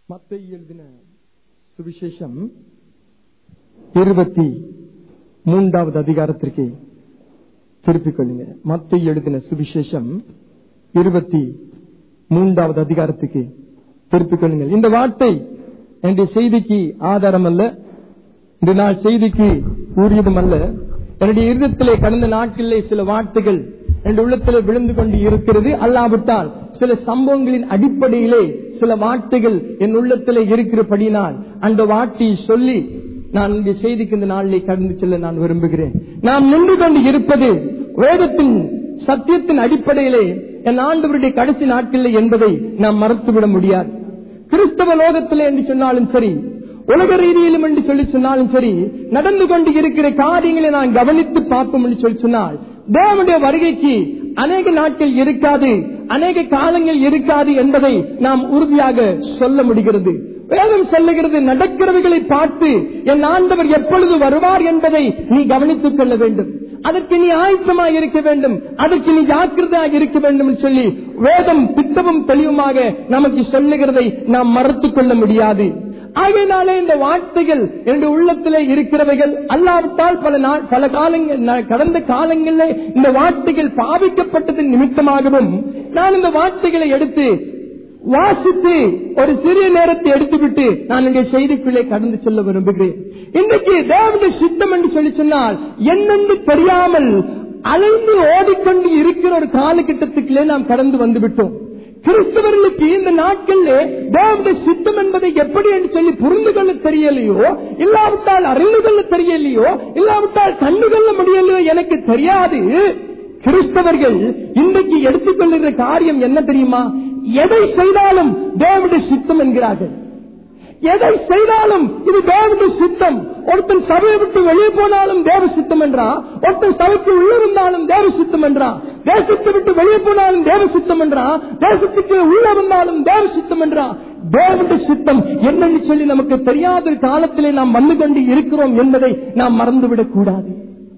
மத்தேயு எழுதின சுவிசேஷம் இருபத்தி மூன்றாவது அதிகாரத்திற்கு திருப்பிக் கொள்ளுங்க மத்தேயு எழுதின சுவிசேஷம் இருபத்தி மூன்றாவது அதிகாரத்துக்கு திருப்பிக் கொள்ளுங்கள் இந்த வார்த்தை என்னுடைய செய்திக்கு ஆதாரம் அல்ல இந்த நாள் செய்திக்கு கூறியதும் அல்ல என்னுடைய இருதத்திலே கடந்த நாட்களிலே சில வார்த்தைகள் என் உள்ளத்திலே விழுந்து கொண்டு இருக்கிறது அல்லாவிட்டால் சில சம்பவங்களின் அடிப்படையிலே சில வார்த்தைகள் என் உள்ளத்திலே இருக்கிறபடினால் அந்த வார்த்தையை சொல்லி நான் இந்த செய்திக்கு இந்த நாளிலே கடந்து செல்ல நான் விரும்புகிறேன் நாம் நின்று கொண்டு இருப்பது வேதத்தின் சத்தியத்தின் அடிப்படையிலே என் ஆண்டவருடைய கடைசி நாட்களில் என்பதை நாம் மறுத்துவிட முடியாது கிறிஸ்தவ லோகத்திலே என்று சொன்னாலும் சரி உலக ரீதியிலும் என்று சொல்லி சொன்னாலும் சரி நடந்து கொண்டு இருக்கிற காரியங்களை நான் கவனித்து பார்ப்போம் என்று சொல்லி சொன்னால் தேவனுடைய வருகைக்கு அநேக நாட்கள் இருக்காது அநேக காலங்கள் இருக்காது என்பதை நாம் உறுதியாக சொல்ல முடிகிறது வேதம் சொல்லுகிறது நடக்கிறவைகளை பார்த்து என் ஆண்டவர் எப்பொழுது வருவார் என்பதை நீ கவனித்துக் கொள்ள வேண்டும் அதற்கு நீ ஆயத்தமாக இருக்க வேண்டும் அதற்கு நீ ஜாக்கிரதையாக இருக்க வேண்டும் என்று சொல்லி வேதம் திட்டமும் தெளிவுமாக நமக்கு சொல்லுகிறதை நாம் மறுத்துக் கொள்ள முடியாது ஆகையினாலே இந்த வார்த்தைகள் என்னுடைய உள்ளத்திலே இருக்கிறவைகள் அல்லாவிட்டால் பல நாள் பல காலங்கள் கடந்த காலங்களில் இந்த வார்த்தைகள் பாவிக்கப்பட்டதன் நிமித்தமாகவும் நான் இந்த வார்த்தைகளை எடுத்து வாசித்து ஒரு சிறிய நேரத்தை எடுத்துவிட்டு நான் இங்கே செய்திக்குள்ளே கடந்து செல்ல விரும்புகிறேன் இன்றைக்கு தேவனுடைய சித்தம் என்று சொல்லி சொன்னால் என்னென்று தெரியாமல் அலைந்து ஓடிக்கொண்டு இருக்கிற ஒரு காலகட்டத்துக்குள்ளே நாம் கடந்து வந்து விட்டோம் கிறிஸ்தவர்களுக்கு இந்த நாட்களில் தேவனுடைய சித்தம் என்பதை எப்படி என்று சொல்லி புரிந்து கொள்ள தெரியலையோ இல்லாவிட்டால் அறிந்து கொள்ள தெரியலையோ இல்லாவிட்டால் கண்டு கொள்ள முடியலையோ எனக்கு தெரியாது கிறிஸ்தவர்கள் இன்றைக்கு எடுத்துக்கொள்ளுகிற காரியம் என்ன தெரியுமா எதை செய்தாலும் தேவனுடைய சித்தம் என்கிறார்கள் எதை செய்தாலும் இது தேவனுடைய சித்தம் ஒருத்தன் சபையை விட்டு வெளியே போனாலும் தேவ சித்தம் என்றா ஒருத்தன் சபைக்கு உள்ளிருந்தாலும் தேவ சித்தம் என்றா தேசத்தை விட்டு வெளியே போனாலும் தேவ சித்தம் என்றா தேசத்துக்கு உள்ள வந்தாலும் தேவ சித்தம் என்றா தேவனுடைய சித்தம் என்னன்னு சொல்லி நமக்கு தெரியாத காலத்திலே நாம் வந்து கொண்டு இருக்கிறோம் என்பதை நாம் மறந்துவிடக் கூடாது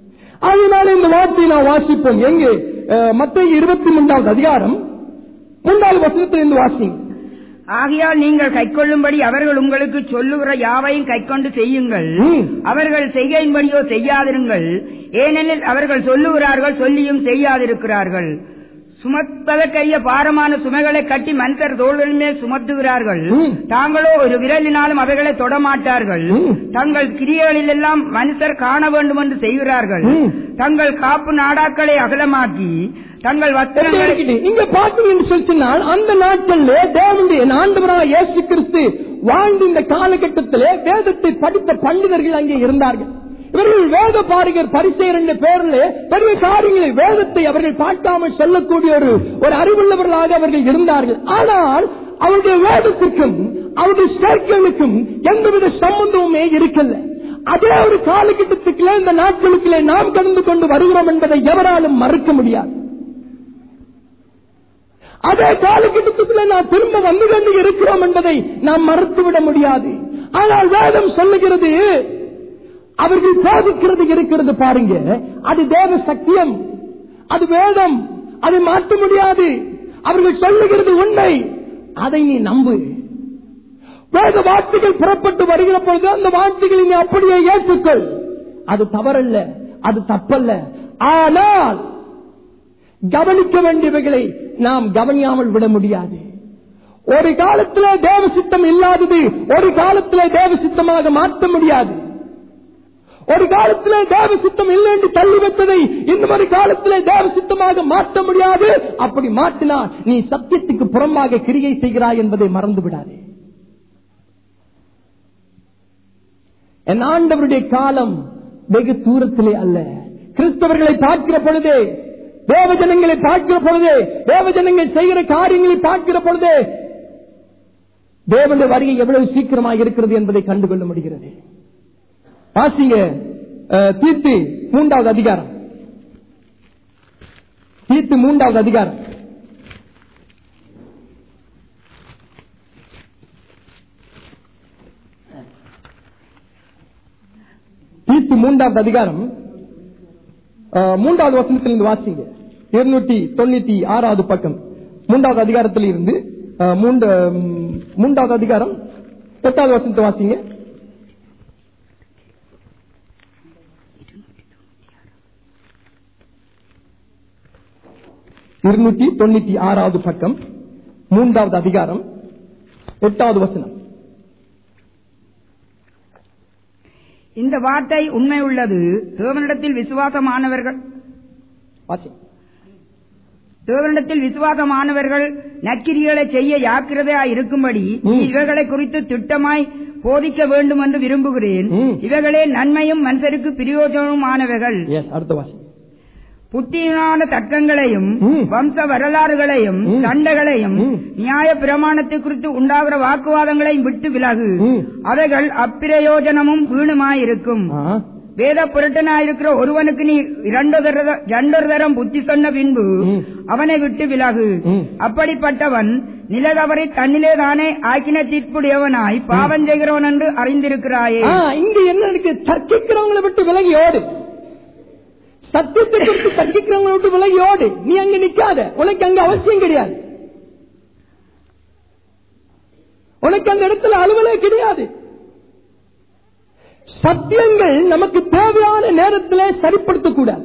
அதனால இந்த வார்த்தையை நாம் வாசிப்போம் எங்கே மத்திய இருபத்தி மூன்றாவது அதிகாரம் மூன்றாவது வசனத்திலிருந்து வாசிங்க ஆகையால் நீங்கள் கைக்கொள்ளும்படி அவர்கள் உங்களுக்கு சொல்லுகிற யாவையும் கைக்கொண்டு செய்யுங்கள் ம். அவர்கள் செய்கையின்படியோ செய்யாதிருங்கள் ஏனெனில் அவர்கள் சொல்லுகிறார்கள் சொல்லியும் செய்யாதிருக்கிறார்கள் சுமப்பதற்கரிய பாரமான சுமைகளை கட்டி மனுஷர் தோள்களின் மேல் சுமத்துகிறார்கள் ம். தாங்களோ ஒரு விரலினாலும் அவைகளை தொடமாட்டார்கள் ம். தங்கள் கிரியைகளில் எல்லாம் மனுஷர் காண வேண்டும் என்று செய்கிறார்கள் ம். தங்கள் காப்பு நாடாக்களை அகலமாக்கி தங்கள் வஸ்திரங்களை இருக்குது. இங்க பாத்தீங்கன்னு சொல்லி சொன்னால் அந்த நாட்களிலே தேவனுடைய ஆண்டவராக இயேசு கிறிஸ்து வாழ்ந்த இந்த காலகட்டத்திலே வேதத்தை படித்த பண்டிதர்கள் அங்கே இருந்தார்கள் இவர்கள் வேத பாரிகர் பரிசெயர் என்ற பெயரில் பெரிய காரியங்களை வேதத்தை அவர்கள் பார்க்காமல் சொல்லக்கூடிய ஒரு ஒரு அறிவுள்ளவர்களாக அவர்கள் இருந்தார்கள் ஆனால் அவருடைய வேதத்திற்கும் அவருடைய சேர்க்கைகளுக்கும் எந்தவித சம்பந்தமுமே இருக்கல அதே ஒரு காலகட்டத்துக்குள்ளே இந்த நாட்களுக்குள்ளே நாம் கடந்து கொண்டு வருகிறோம் என்பதை எவராலும் மறுக்க முடியாது அதே காலகட்டத்துக்குள்ள நாம் திரும்ப வந்து கொண்டு இருக்கிறோம் என்பதை நாம் மறுத்துவிட முடியாது ஆனால் வேதம் சொல்லுகிறது அவர்கள் போதிக்கிறது இருக்கிறது பாருங்க அது தேவ சத்தியம் அது வேதம் அதை மாற்ற முடியாது அவர்கள் சொல்லுகிறது உண்மை அதை நீ நம்பு வேத வார்த்தைகள் புறப்பட்டு வருகிற பொழுது அந்த வார்த்தைகளை நீ அப்படியே ஏற்றுக்கொள் அது தவறல்ல அது தப்பல்ல ஆனால் கவனிக்க வேண்டியவைகளை நாம் கவனியாமல் விட முடியாது ஒரு காலத்திலே தேவ சித்தம் இல்லாதது ஒரு காலத்திலே தேவ சித்தமாக மாற்ற முடியாது ஒரு காலத்திலே தேவ சித்தம் இல்லை என்று தள்ளி வைத்ததை இன்னும் ஒரு காலத்திலே தேவ சித்தமாக மாற்ற முடியாது அப்படி மாற்றினால் நீ சத்தியத்துக்கு புறம்பாக கிரியை செய்கிறாய் என்பதை மறந்து விடாதே என் ஆண்டவருடைய காலம் வெகு தூரத்திலே அல்ல கிறிஸ்தவர்களை பார்க்கிற பொழுதே தேவஜனங்களை பார்க்கிற பொழுதே தேவஜனங்கள் செய்கிற காரியங்களை பார்க்கிற பொழுதே தேவனுடைய வருகை எவ்வளவு சீக்கிரமாக இருக்கிறது என்பதை கண்டுகொள்ள முடிகிறது வாசிங்க அஹ், தீத்து மூன்றாவது அதிகாரம் தீத்து மூன்றாவது அதிகாரம் தீத்து மூன்றாவது அதிகாரம் அஹ், மூன்றாவது வசனத்திலிருந்து வாசிங்க இருநூற்றி தொண்ணூத்தி ஆறாவது பக்கம் மூன்றாவது அதிகாரத்தில் இருந்து அஹ், மூன்று- ம், மூன்றாவது அதிகாரம் எட்டாவது வசனத்தை வாசிங்க இருநூற்றி தொண்ணூத்தி ஆறாவது பக்கம் மூன்றாவது அதிகாரம் எட்டாவது வசனம் இந்த வார்த்தை உண்மை உள்ளது தேவனிடத்தில் விசுவாசமானவர்கள் வாசி தேவனிடத்தில் விசுவாசமானவர்கள் நற்கிரிகளை செய்ய ஜாக்கிரதையா இருக்கும்படி ம். இவைகளை குறித்து திட்டமாய் போதிக்க வேண்டும் என்று விரும்புகிறேன் ம். இவைகளே நன்மையும் மனுஷருக்கு பிரயோஜனமானவைகள் எஸ் அடுத்த வாசி புத்தியான தர்க்கங்களையும் ம். வம்ச வரலாறுகளையும் ம். சண்டைகளையும் ம். நியாய பிரமாணத்தை குறித்து உண்டாகிற வாக்குவாதங்களையும் விட்டு விலகு ம். அவைகள் அப்பிரயோஜனமும் வீணுமாயிருக்கும் ஆ, வேத புரட்டனாயிருக்கிற ஒருவனுக்கு நீ இரண்டொரு தர- இரண்டொரு தரம் புத்தி சொன்ன பின்பு ம். அவனை விட்டு விலகு ம். அப்படிப்பட்டவன் நிலதவரை தன்னிலே தானே ஆக்கின தீர்ப்புடையவனாய் பாவம் செய்கிறவன் என்று அறிந்திருக்கிறாயே ஆ, இங்க என்ன இருக்கு தர்க்கிக்கிறவங்களை விட்டு விலகி ஓடு சத்தியத்தை குறித்து தர்க்கிக்கிறவங்களை விட்டு விலகி ஓடு நீ அங்க நிக்காத உனக்கு அங்க அவசியம் கிடையாது உனக்கு அந்த இடத்துல அலுவலே கிடையாது சத்தியங்கள் நமக்கு தேவையான நேரத்தில் சரிப்படுத்தக்கூடாது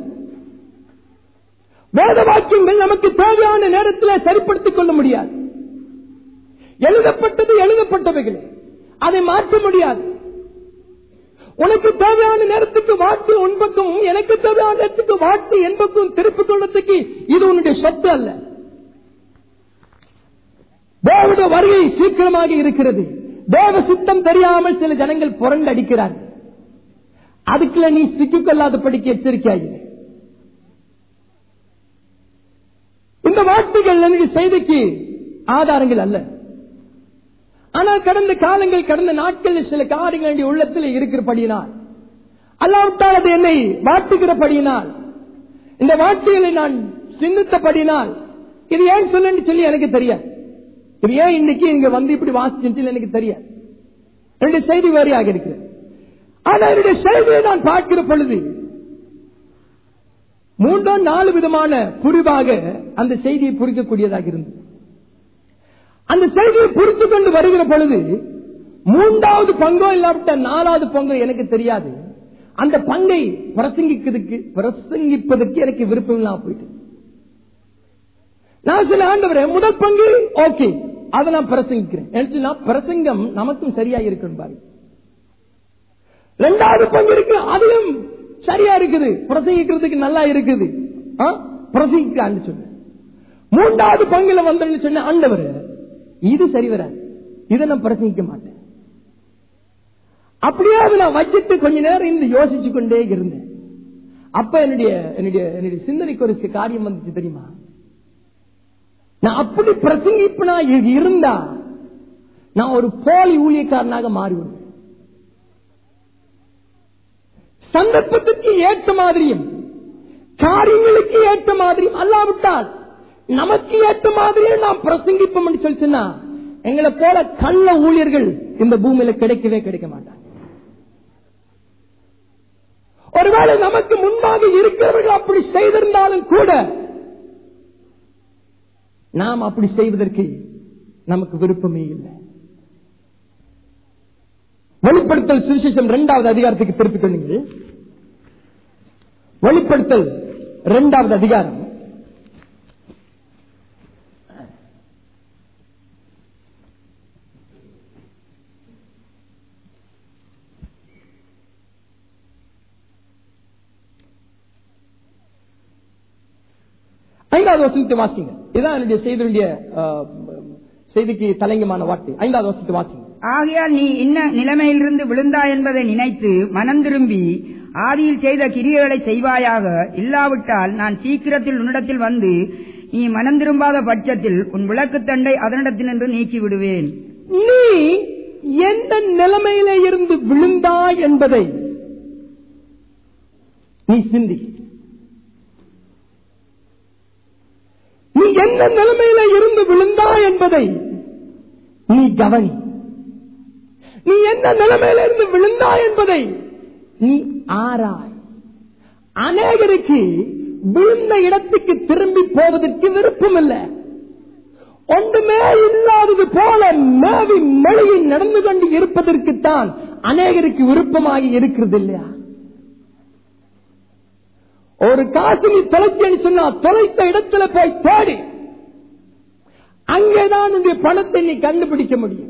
வேத வாக்கியங்கள் நமக்கு தேவையான நேரத்தில் சரிப்படுத்திக் கொள்ள முடியாது எழுதப்பட்டது எழுதப்பட்டவைகள் அதை மாற்ற முடியாது உனக்கு தேவையான நேரத்துக்கு வாட்டு உன் பக்கமும் எனக்கு தேவையான நேரத்துக்கு வாட்டு என் பக்கம் திருப்பிக் கொள்ளத்துக்கு இது உன்னுடைய சொத்து அல்ல தேவனுடைய வருகை சீக்கிரமாக இருக்கிறது தேவ சித்தம் தெரியாமல் சில ஜனங்கள் புரண்டு அடிக்கிறார்கள் அதுக்குள்ள நீ சிக்கிக் கொள்ளாதபடிக்கு எச்சரிக்கையாகிறேன் இந்த வார்த்தைகள் என்னுடைய செய்திக்கு ஆதாரங்கள் அல்ல ஆனால் கடந்த காலங்கள் கடந்த நாட்களில் சில காரியங்கள் என்னுடைய உள்ளத்தில் இருக்கிறபடியினால் அல்லாவிட்டால் அது என்னை வாட்டுகிறபடியினால் இந்த வார்த்தைகளை நான் சிந்தித்தபடியினால் இது ஏன் சொல்லு சொல்லி எனக்கு தெரியாது இது ஏன் இன்னைக்கு இங்க வந்து இப்படி வாசிச்சு எனக்கு தெரியாது என்னுடைய செய்தி வேறையாக இருக்கிறது ஆனா என்னுடைய செய்தியை நான் பார்க்கிற பொழுது மூன்றோ நாலு விதமான புரிவாக அந்த செய்தியை புரிக்கக்கூடியதாக இருந்தது அந்த செய்தியை புரிந்து கொண்டு வருகிற பொழுது மூன்றாவது பங்கோ இல்லாவிட்ட நாலாவது பங்கோ எனக்கு தெரியாது அந்த பங்கை பிரசங்கிக்கிறதுக்கு பிரசங்கிப்பதற்கு எனக்கு விருப்பம் இல்லாம போயிட்டு நான் சில ஆண்டவரே முதல் பங்கு ஓகே அதை நான் பிரசங்கிக்கிறேன் எனக்கு நான் பிரசங்கம் நமக்கும் சரியா இருக்கணும் பாருங்க ரெண்டாவது பங்கு இருக்கு அதுவும் சரியா இருக்குது பிரசங்கிக்கிறதுக்கு நல்லா இருக்குது ஆ? பிரசங்கிக்கிறான்னு சொன்ன மூன்றாவது பங்குல வந்தேன்னு சொன்ன ஆண்டவர் இது சரி வராது இதை நான் பிரசங்கிக்க மாட்டேன் அப்படியே அதை நான் வச்சுட்டு கொஞ்ச நேரம் இருந்து யோசிச்சு கொண்டே இருந்தேன் அப்ப என்னுடைய என்னுடைய என்னுடைய சிந்தனைக்கு ஒரு சி- காரியம் வந்துச்சு தெரியுமா நான் அப்படி பிரசங்கிப்பனா இ- இருந்தா நான் ஒரு போலி ஊழியக்காரனாக மாறிவிடுவேன் சந்தர்ப்பத்துக்கு ஏற்ற மாதிரியும் காரியங்களுக்கு ஏற்ற மாதிரியும் அல்லாவிட்டால் நமக்கு ஏற்ற மாதிரியும் நாம் பிரசங்கிப்போம் சொல்லி சொன்னா எங்களை போல கள்ள ஊழியர்கள் இந்த பூமியில கிடைக்கவே கிடைக்க மாட்டாங்க ஒருவேளை நமக்கு முன்பாக இருக்கிறவர்கள் அப்படி செய்திருந்தாலும் கூட நாம் அப்படி செய்வதற்கு நமக்கு விருப்பமே இல்லை வெளிப்படுத்தல் சுவிசேஷம் இரண்டாவது அதிகாரத்துக்கு திருப்பிக் கொள்ளுங்கள் வெளிப்படுத்தல் இரண்டாவது அதிகாரம் ஐந்தாவது வசனத்தை வாசிங்க இதான் என்னுடைய செய்தியுடைய அஹ், செய்திக்கு தலைங்கமான வார்த்தை ஐந்தாவது வசனத்தை வாசிங்க ஆகையால் நீ இன்ன நிலைமையிலிருந்து விழுந்தாய் என்பதை நினைத்து மனம் திரும்பி ஆதியில் செய்த கிரியைகளை செய்வாயாக இல்லாவிட்டால் நான் சீக்கிரத்தில் உன்னிடத்தில் வந்து நீ மனம் திரும்பாத பட்சத்தில் உன் விளக்குத்தண்டை அதனிடத்தினின்று நீக்கி விடுவேன் நீ எந்த நிலைமையில இருந்து விழுந்தாய் என்பதை நீ சிந்தி நீ எந்த நிலைமையில இருந்து விழுந்தாய் என்பதை நீ கவனி நீ எந்த நிலைமையில இருந்து விழுந்தாய் என்பதை நீ ஆராய் அநேகருக்கு விழுந்த இடத்துக்கு திரும்பி போவதற்கு விருப்பம் இல்லை ஒன்றுமே இல்லாதது போல மேவி மொழியை நடந்து கொண்டு இருப்பதற்குத்தான் அநேகருக்கு விருப்பமாகி இருக்கிறது இல்லையா ஒரு காசு நீ தொலைச்சேன்னு சொன்னா தொலைத்த இடத்துல போய் தேடி அங்கேதான் உன்னுடைய பணத்தை நீ கண்டுபிடிக்க முடியும்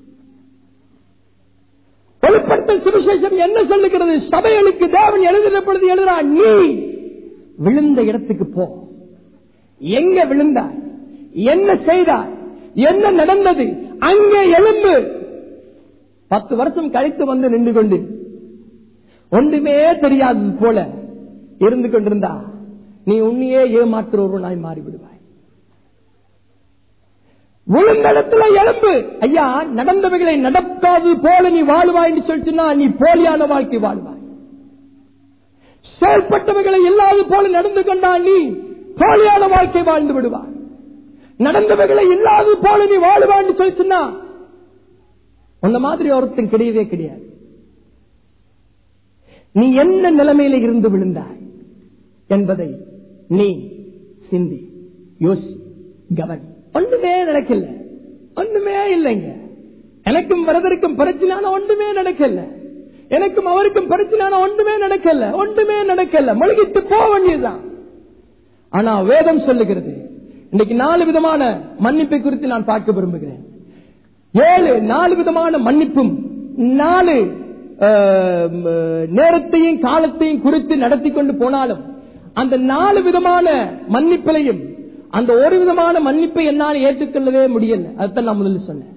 வெளிப்படுத்தல் சுவிசேஷம் என்ன சொல்லுகிறது சபைகளுக்கு தேவன் எழுதின பொழுது எழுதுறான் நீ விழுந்த இடத்துக்கு போ எங்க விழுந்தாய் என்ன செய்தாய் என்ன நடந்தது அங்கே எழும்பு பத்து வருஷம் கழித்து வந்து நின்று கொண்டு ஒன்றுமே தெரியாதது போல இருந்து கொண்டிருந்தா நீ உன்னையே ஏமாற்றுறவனாய் மாறிவிடுவாய் விழுந்தடத்துல எலும்பு ஐயா நடந்தவைகளை நடக்காது போல நீ வாழ்வாய் என்று சொல்லிச்சுன்னா நீ போலியான வாழ்க்கை வாழ்வாய் செயல்பட்டவைகளை இல்லாது போல நடந்து கொண்டால் நீ போலியான வாழ்க்கை வாழ்ந்து விடுவாய் நடந்தவைகளை இல்லாது போல நீ வாழ்வான்னு சொல்லிச்சுன்னா உன்ன மாதிரி ஒருத்தன் கிடையவே கிடையாது நீ என்ன நிலைமையில இருந்து விழுந்தாய் என்பதை நீ சிந்தி யோசி கவனி ஒன்றுமே நடக்கல ஒன்றுமே இல்லைங்க எனக்கும் வரதற்கும் பிரச்சனை ஒன்றுமே நடக்கல எனக்கும் அவருக்கும் பிரச்சனை ஒன்றுமே நடக்கல ஒன்றுமே நடக்கல மொழிகிட்டு போக வேண்டியதுதான் ஆனா வேதம் சொல்லுகிறது இன்னைக்கு நாலு விதமான மன்னிப்பை குறித்து நான் பார்க்க விரும்புகிறேன் ஏழு நாலு விதமான மன்னிப்பும் நாலு ஆஹ், நேரத்தையும் காலத்தையும் குறித்து நடத்தி கொண்டு போனாலும் அந்த நாலு விதமான மன்னிப்பிலையும் அந்த ஒரு விதமான மன்னிப்பை என்னால் ஏற்றுக்கொள்ளவே முடியல அதுதான் நான் முதல்ல சொன்னேன்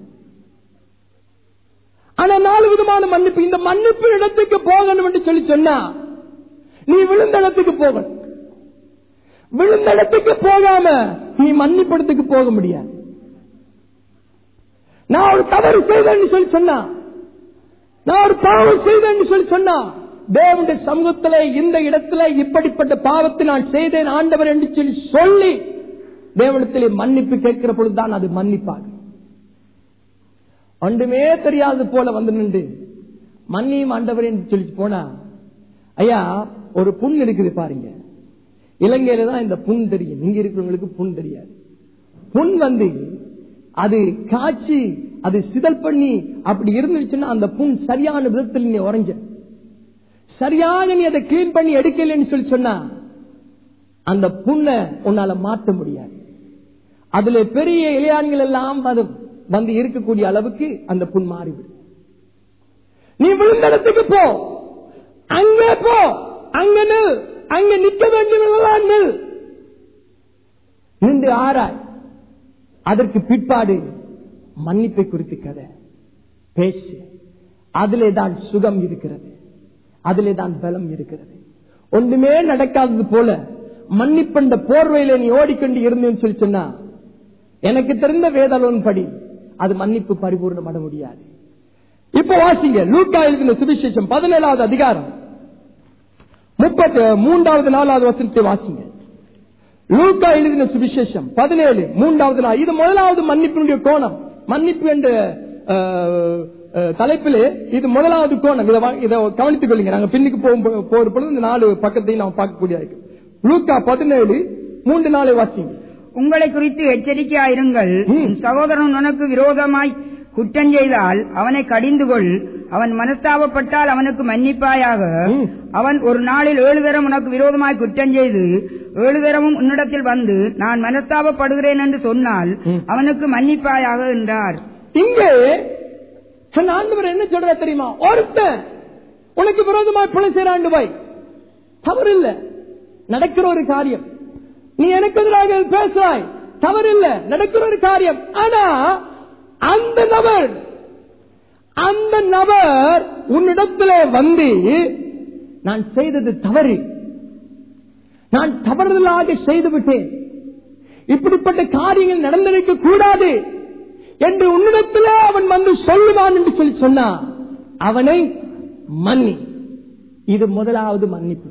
ஆனா நாலு விதமான மன்னிப்பு இந்த மன்னிப்பு இடத்துக்கு போகணும் என்று சொல்லி சொன்னா நீ விழுந்த இடத்துக்கு போகணும் விழுந்த இடத்துக்கு போகாம நீ மன்னிப்படத்துக்கு போக முடியாது நான் ஒரு தவறு செய்தேன்னு சொல்லி சொன்னா நான் ஒரு பாவம் செய்தேன்னு சொல்லி சொன்னா தேவனுடைய சமூகத்துல இந்த இடத்துல இப்படிப்பட்ட பாவத்தை நான் செய்தேன் ஆண்டவர் என்று சொல்லி சொல்லி தேவனத்திலே மன்னிப்பு கேட்கிற பொழுதுதான் அது மன்னிப்பாக ஒன்றுமே தெரியாது போல வந்து நின்று மன்னியும் ஆண்டவர் என்று சொல்லி போனா ஐயா ஒரு புண் இருக்குது பாருங்க இலங்கையில தான் இந்த புண் தெரியும் இங்க இருக்கிறவங்களுக்கு புண் தெரியாது புண் வந்து அது காய்ச்சி அது சிதல் பண்ணி அப்படி இருந்துச்சுன்னா அந்த புண் சரியான விதத்தில் நீ உறைஞ்ச சரியாக நீ அதை கிளீன் பண்ணி எடுக்கலன்னு சொல்லி சொன்னா அந்த புண்ணை உன்னால மாற்ற முடியாது அதுல பெரிய இளையான்கள் எல்லாம் வந்து வந்து இருக்கக்கூடிய அளவுக்கு அந்த புண் மாறிவிடும் நீ விழுந்த இடத்துக்கு போ அங்கே போ அங்க நில் அங்க நிற்க வேண்டியவர்களெல்லாம் நில் நின்று ஆராய் அதற்கு பிற்பாடு மன்னிப்பை குறித்து கதை பேசு அதிலே தான் சுகம் இருக்கிறது அதிலே தான் பலம் இருக்கிறது ஒன்றுமே நடக்காதது போல மன்னிப்பண்ட போர்வையில நீ ஓடிக்கொண்டு இருந்தேன்னு சொல்லி சொன்னா எனக்கு தெரிந்த வேதலோன் படி அது மன்னிப்பு பரிபூர்ணப்பட முடியாது இப்ப வாசிங்க லூக்கா எழுதின சுவிசேஷம் பதினேழாவது அதிகாரம் முப்பத்தி மூன்றாவது நாலாவது வசனத்தை வாசிங்க லூக்கா எழுதின சுவிசேஷம் பதினேழு மூன்றாவது நாள் இது முதலாவது மன்னிப்பினுடைய கோணம் மன்னிப்பு என்ற அஹ், அஹ், தலைப்பிலே இது முதலாவது கோணம் இதை வா- இதை கவனித்துக் கொள்ளுங்க நாங்க பின்னுக்கு போகும் போ- போற பொழுது இந்த நாலு பக்கத்தையும் நாம் பார்க்கக்கூடிய இருக்கு லூக்கா பதினேழு மூன்று நாளை வாசிங்க உங்களை குறித்து எச்சரிக்கையாயிருங்கள் ம். உன் சகோதரன் உனக்கு விரோதமாய் குற்றம் செய்தால் அவனை கடிந்து கொள் அவன் மனஸ்தாபப்பட்டால் அவனுக்கு மன்னிப்பாயாக ம். அவன் ஒரு நாளில் ஏழு தரம் உனக்கு விரோதமாய் குற்றம் செய்து ஏழு தரமும் உன்னிடத்தில் வந்து நான் மனஸ்தாபப்படுகிறேன் என்று சொன்னால் ம். அவனுக்கு மன்னிப்பாயாக என்றார் இங்கே சொன்ன ஆண்டவர் என்ன சொல்ற தெரியுமா ஒருத்தன் உனக்கு விரோதமா பிழை செய்யறாண்டு போய் தவறு இல்ல நடக்கிற ஒரு காரியம் நீ எனக்கு எதிராக பேசுறாய் தவறு இல்ல நடக்கிற ஒரு காரியம் ஆனா அந்த நபர் அந்த நபர் உன்னிடத்திலே வந்து நான் செய்தது தவறு நான் தவறுதலாக செய்து விட்டேன் இப்படிப்பட்ட காரியங்கள் நடந்திருக்க கூடாது என்று உன்னிடத்தில் அவன் வந்து சொல்லுவான் என்று சொல்லி சொன்னா அவனை மன்னி இது முதலாவது மன்னிப்பு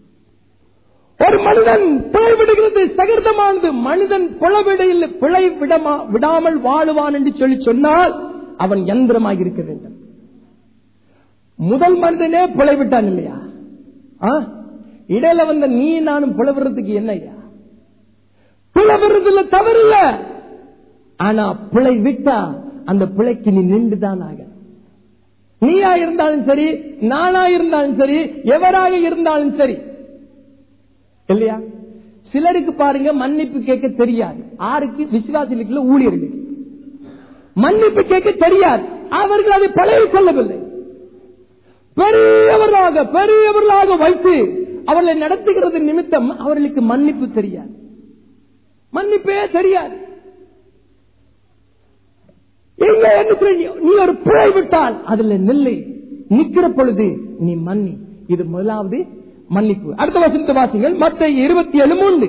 ஒரு மனிதன் பிழை விடுகிறது சகிர்தமானது மனிதன் பிளவிடையில் பிழை விடமா விடாமல் வாழுவான் என்று சொல்லி சொன்னால் அவன் யந்திரமாக இருக்க வேண்டும் முதல் மனிதனே பிழை விட்டான் இல்லையா ஆ? இடையில வந்த நீ நானும் பிளவுறதுக்கு என்னையா பிளவுறதுல தவறில்ல ஆனா பிழை விட்டா அந்த பிழைக்கு நீ நின்றுதான் ஆக நீயா இருந்தாலும் சரி நானா இருந்தாலும் சரி எவராக இருந்தாலும் சரி இல்லையா சிலருக்கு பாருங்க மன்னிப்பு கேட்க தெரியாது ஆருக்கு விசுவாசிகளுக்குள்ள ஊழியர்கள் மன்னிப்பு கேட்க தெரியாது அவர்கள் அதை பழகி கொள்ளவில்லை பெரியவர்களாக பெரியவர்களாக வைத்து அவர்களை நடத்துகிறது நிமித்தம் அவர்களுக்கு மன்னிப்பு தெரியாது மன்னிப்பே தெரியாது இங்க என்ன தெரியும்? நீ ஒரு பிழை விட்டால் அதுல நில்லை நிக்கிற பொழுது நீ மன்னி இது முதலாவது மன்னிப்பு அடுத்த வசனத்தை வாசிங்கள் மத்த இருபத்தி ஏழு மூன்று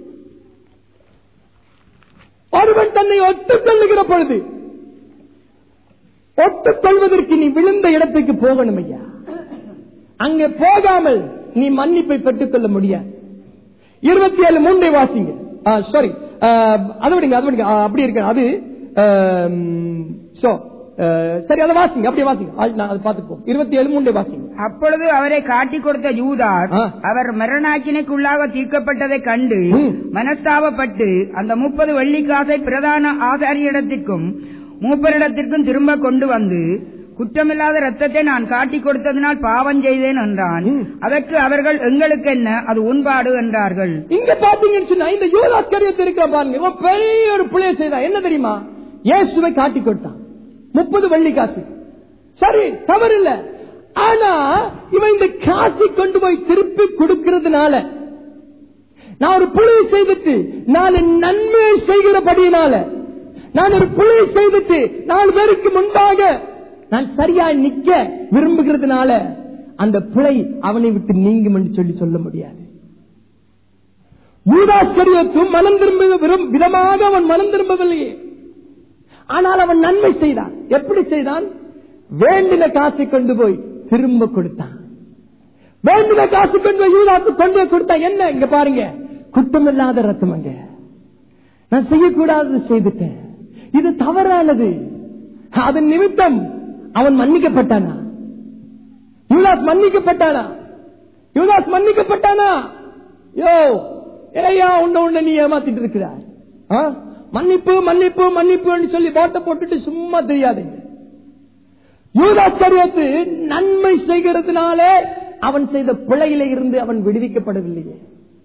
ஒருவன் தன்னை ஒத்துக்கொள்ளுகிற பொழுது ஒத்துக்கொள்வதற்கு நீ விழுந்த இடத்துக்கு போகணும் ஐயா அங்கே போகாமல் நீ மன்னிப்பை பெற்றுக் கொள்ள முடியாது இருபத்தி ஏழு மூன்றை வாசிங்க சாரி அது விடுங்க அது விடுங்க ஆ, அப்படி இருக்கு அது ஆம், so, ஆ, சரி அதை வாசிங்க அப்படியே வாசிங்க அது நான் அதை பார்த்துப்போம் இருபத்தி ஏழு மூன்றை வாசிங்க அப்பொழுது அவரை காட்டிக் கொடுத்த யூதாஸ் ஆ. அவர் மரணாக்கினைக்குள்ளாக தீர்க்கப்பட்டதைக் கண்டு ம். மனஸ்தாபப்பட்டு அந்த முப்பது வெள்ளிக்காசை பிரதான ஆசாரியரிடத்திற்கும் மூப்பரிடத்திற்கும் திரும்ப கொண்டு வந்து குற்றமில்லாத ரத்தத்தை நான் காட்டிக் கொடுத்ததினால் பாவம் செய்தேன் என்றான் ம். அதற்கு அவர்கள் எங்களுக்கு என்ன அது உண்பாடு என்றார்கள் இங்க பாத்தீங்கன்னு சொன்னா இந்த யூதாஸ் கரியத்தை இருக்கிற பாருங்க இவன் பெரிய ஒரு பிள்ளைய செய்தான் என்ன தெரியுமா இயேசுவை காட்டி கொடுத்தான் முப்பது வெள்ளி காசு சரி தவறு இல்ல ஆனா இவன் இந்த காசை கொண்டு போய் திருப்பி கொடுக்கிறதுனால நான் ஒரு புலியை செய்துட்டு நாலு நன்மை செய்கிறபடியினால நான் ஒரு புலியை செய்துட்டு நாலு பேருக்கு முன்பாக நான் சரியா நிக்க விரும்புகிறதுனால அந்த பிழை அவனை விட்டு நீங்கும் என்று சொல்லி சொல்ல முடியாது யூதாஸ்கரியத்தும் மனம் திரும்ப விரும்- விதமாக அவன் மனம் திரும்பவில்லையே ஆனால் அவன் நன்மை செய்தான் எப்படி செய்தான் வேண்டின காசை கொண்டு போய் திரும்ப கொடுத்தான் வேண்டின காசு கொண்டு போய் யூதாக்கு கொண்டு போய் கொடுத்தான் என்ன இங்க பாருங்க குற்றமில்லாத ரத்தம் அங்க நான் செய்யக்கூடாதது செய்துட்டேன் இது தவறானது அதன் நிமித்தம் அவன் மன்னிக்கப்பட்டானா யூதாஸ் மன்னிக்கப்பட்டானா யூதாஸ் மன்னிக்கப்பட்டானா யோ ஏயா உன்ன உன்ன நீ ஏமாத்திட்டு இருக்கிறார் ஆ? மன்னிப்பு மன்னிப்பு மன்னிப்புன்னு சொல்லி போட்ட போட்டுட்டு சும்மா தெரியாதீங்க யூதாஸ் கரியத்து நன்மை செய்கிறதுனாலே அவன் செய்த பிழையில இருந்து அவன் விடுவிக்கப்படவில்லையே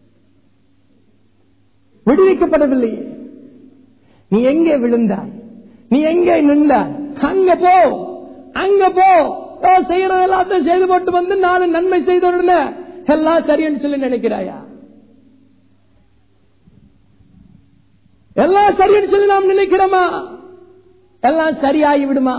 விடுவிக்கப்படவில்லையே நீ எங்கே விழுந்தாய் நீ எங்கே நின்றாய் அங்க போ அங்க போ ஓ, செய்யறது எல்லாத்தையும் செய்து போட்டு வந்து நாலு நன்மை செய்த உடனே எல்லாம் சரின்னு சொல்லி நினைக்கிறாயா எல்லாம் சரின்னு சொல்லி நாம் நினைக்கிறோமா எல்லாம் சரியாகி விடுமா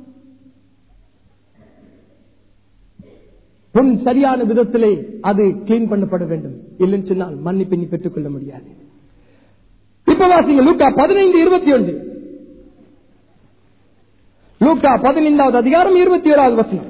உன் சரியான விதத்திலே அது கிளீன் பண்ணப்பட வேண்டும் இல்லைன்னு சொன்னால் மன்னிப்பை நீ பெற்றுக் கொள்ள முடியாது இப்ப வாசிங்க லூக்கா பதினைந்து இருபத்தி ஒன்று லூக்கா பதினைந்தாவது அதிகாரம் இருபத்தி ஓராவது வசனம்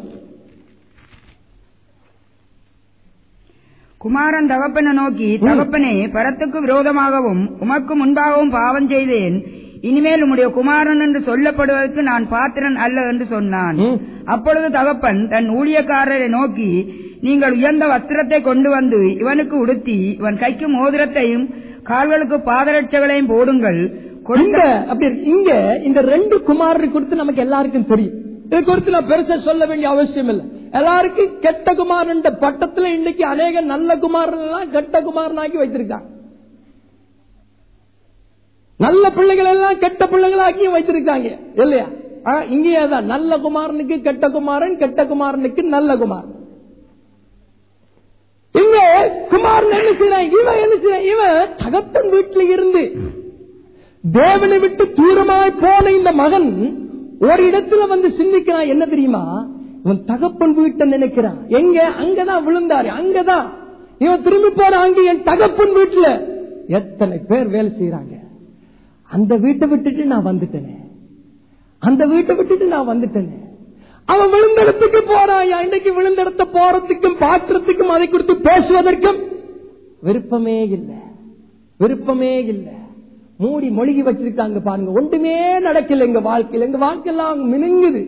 குமாரன் தகப்பனை நோக்கி தகப்பனே பரத்துக்கு விரோதமாகவும் உமக்கு முன்பாகவும் பாவம் செய்தேன் இனிமேல் உம்முடைய குமாரன் என்று சொல்லப்படுவதற்கு நான் பாத்திரன் அல்ல என்று சொன்னான் ம். அப்பொழுது தகப்பன் தன் ஊழியக்காரரை நோக்கி நீங்கள் உயர்ந்த வஸ்திரத்தை கொண்டு வந்து இவனுக்கு உடுத்தி இவன் கைக்கு மோதிரத்தையும் கால்களுக்கு பாதரட்சைகளையும் போடுங்கள் கொடுத்த இங்க அப்படி இருக்கு. இங்க இந்த ரெண்டு குமாரரை குறித்து நமக்கு எல்லாருக்கும் தெரியும் இது குறித்து நான் பெருசா சொல்ல வேண்டிய அவசியம் இல்லை எல்லாருக்கும் கெட்ட குமாரன் பட்டத்துல இன்னைக்கு அநேக நல்ல குமாரன் எல்லாம் கெட்ட குமாரனாக்கி வைத்திருக்காங்க நல்ல பிள்ளைகள் எல்லாம் கெட்ட பிள்ளைகளாக்கியும் வைத்திருக்காங்க இல்லையா ஆ, இங்கேயே தான் நல்ல குமாரனுக்கு கெட்ட குமாரன் கெட்ட குமாரனுக்கு நல்ல குமாரன் இங்க குமாரன் என்ன செய்யறான் இவன் என்ன செய்யறான் இவன் தகப்பன் வீட்டுல இருந்து தேவனை விட்டு தூரமாய் போன இந்த மகன் ஒரு இடத்துல வந்து சிந்திக்கிறான் என்ன தெரியுமா இவன் தகப்பன் வீட்டை நினைக்கிறான் எங்க அங்கதான் விழுந்தாரு அங்கதான் இவன் திரும்பி போறான் அங்க என் தகப்பன் வீட்டுல எத்தனை பேர் வேலை செய்யறாங்க அந்த வீட்டை விட்டுட்டு நான் வந்துட்டேனே அந்த வீட்டை விட்டுட்டு நான் வந்துட்டேனே அவன் விழுந்த இடத்துக்கு போறான் இன்னைக்கு விழுந்த இடத்த போறதுக்கும் பார்க்கறதுக்கும் அதை குறித்து பேசுவதற்கும் விருப்பமே இல்லை விருப்பமே இல்லை மூடி மொழிகி வச்சிருக்காங்க பாருங்க ஒன்றுமே நடக்கல எங்க வாழ்க்கையில் எங்க வாழ்க்கையெல்லாம் மினுங்குது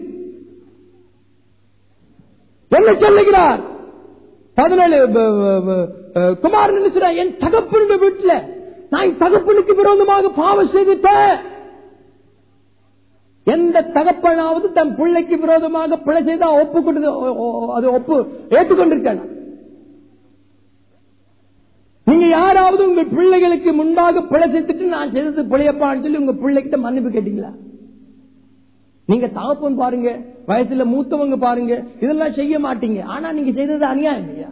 என்ன சொல்லுகிறார் பதினேழு ப- ப- ப- அஹ், குமாரன் என்ன சொல்றார்? என் தகப்பனுடைய வீட்டுல நான் என் தகப்பனுக்கு விரோதமாக பாவம் செய்துட்டேன் எந்த தகப்பனாவது தன் பிள்ளைக்கு விரோதமாக பிழை செய்தா ஒப்பு கொடுத்து அது ஒப்பு ஏற்றுக்கொண்டிருக்காங்க நீங்க யாராவது உங்க பிள்ளைகளுக்கு முன்பாக பிழை செய்துட்டு நான் செய்தது பிழையப்பான்னு சொல்லி உங்க பிள்ளைகிட்ட மன்னிப்பு கேட்டீங்களா நீங்க தகப்பன் பாருங்க வயசுல மூத்தவங்க பாருங்க இதெல்லாம் செய்ய மாட்டீங்க ஆனா நீங்க செய்தது அநியாயம் இல்லையா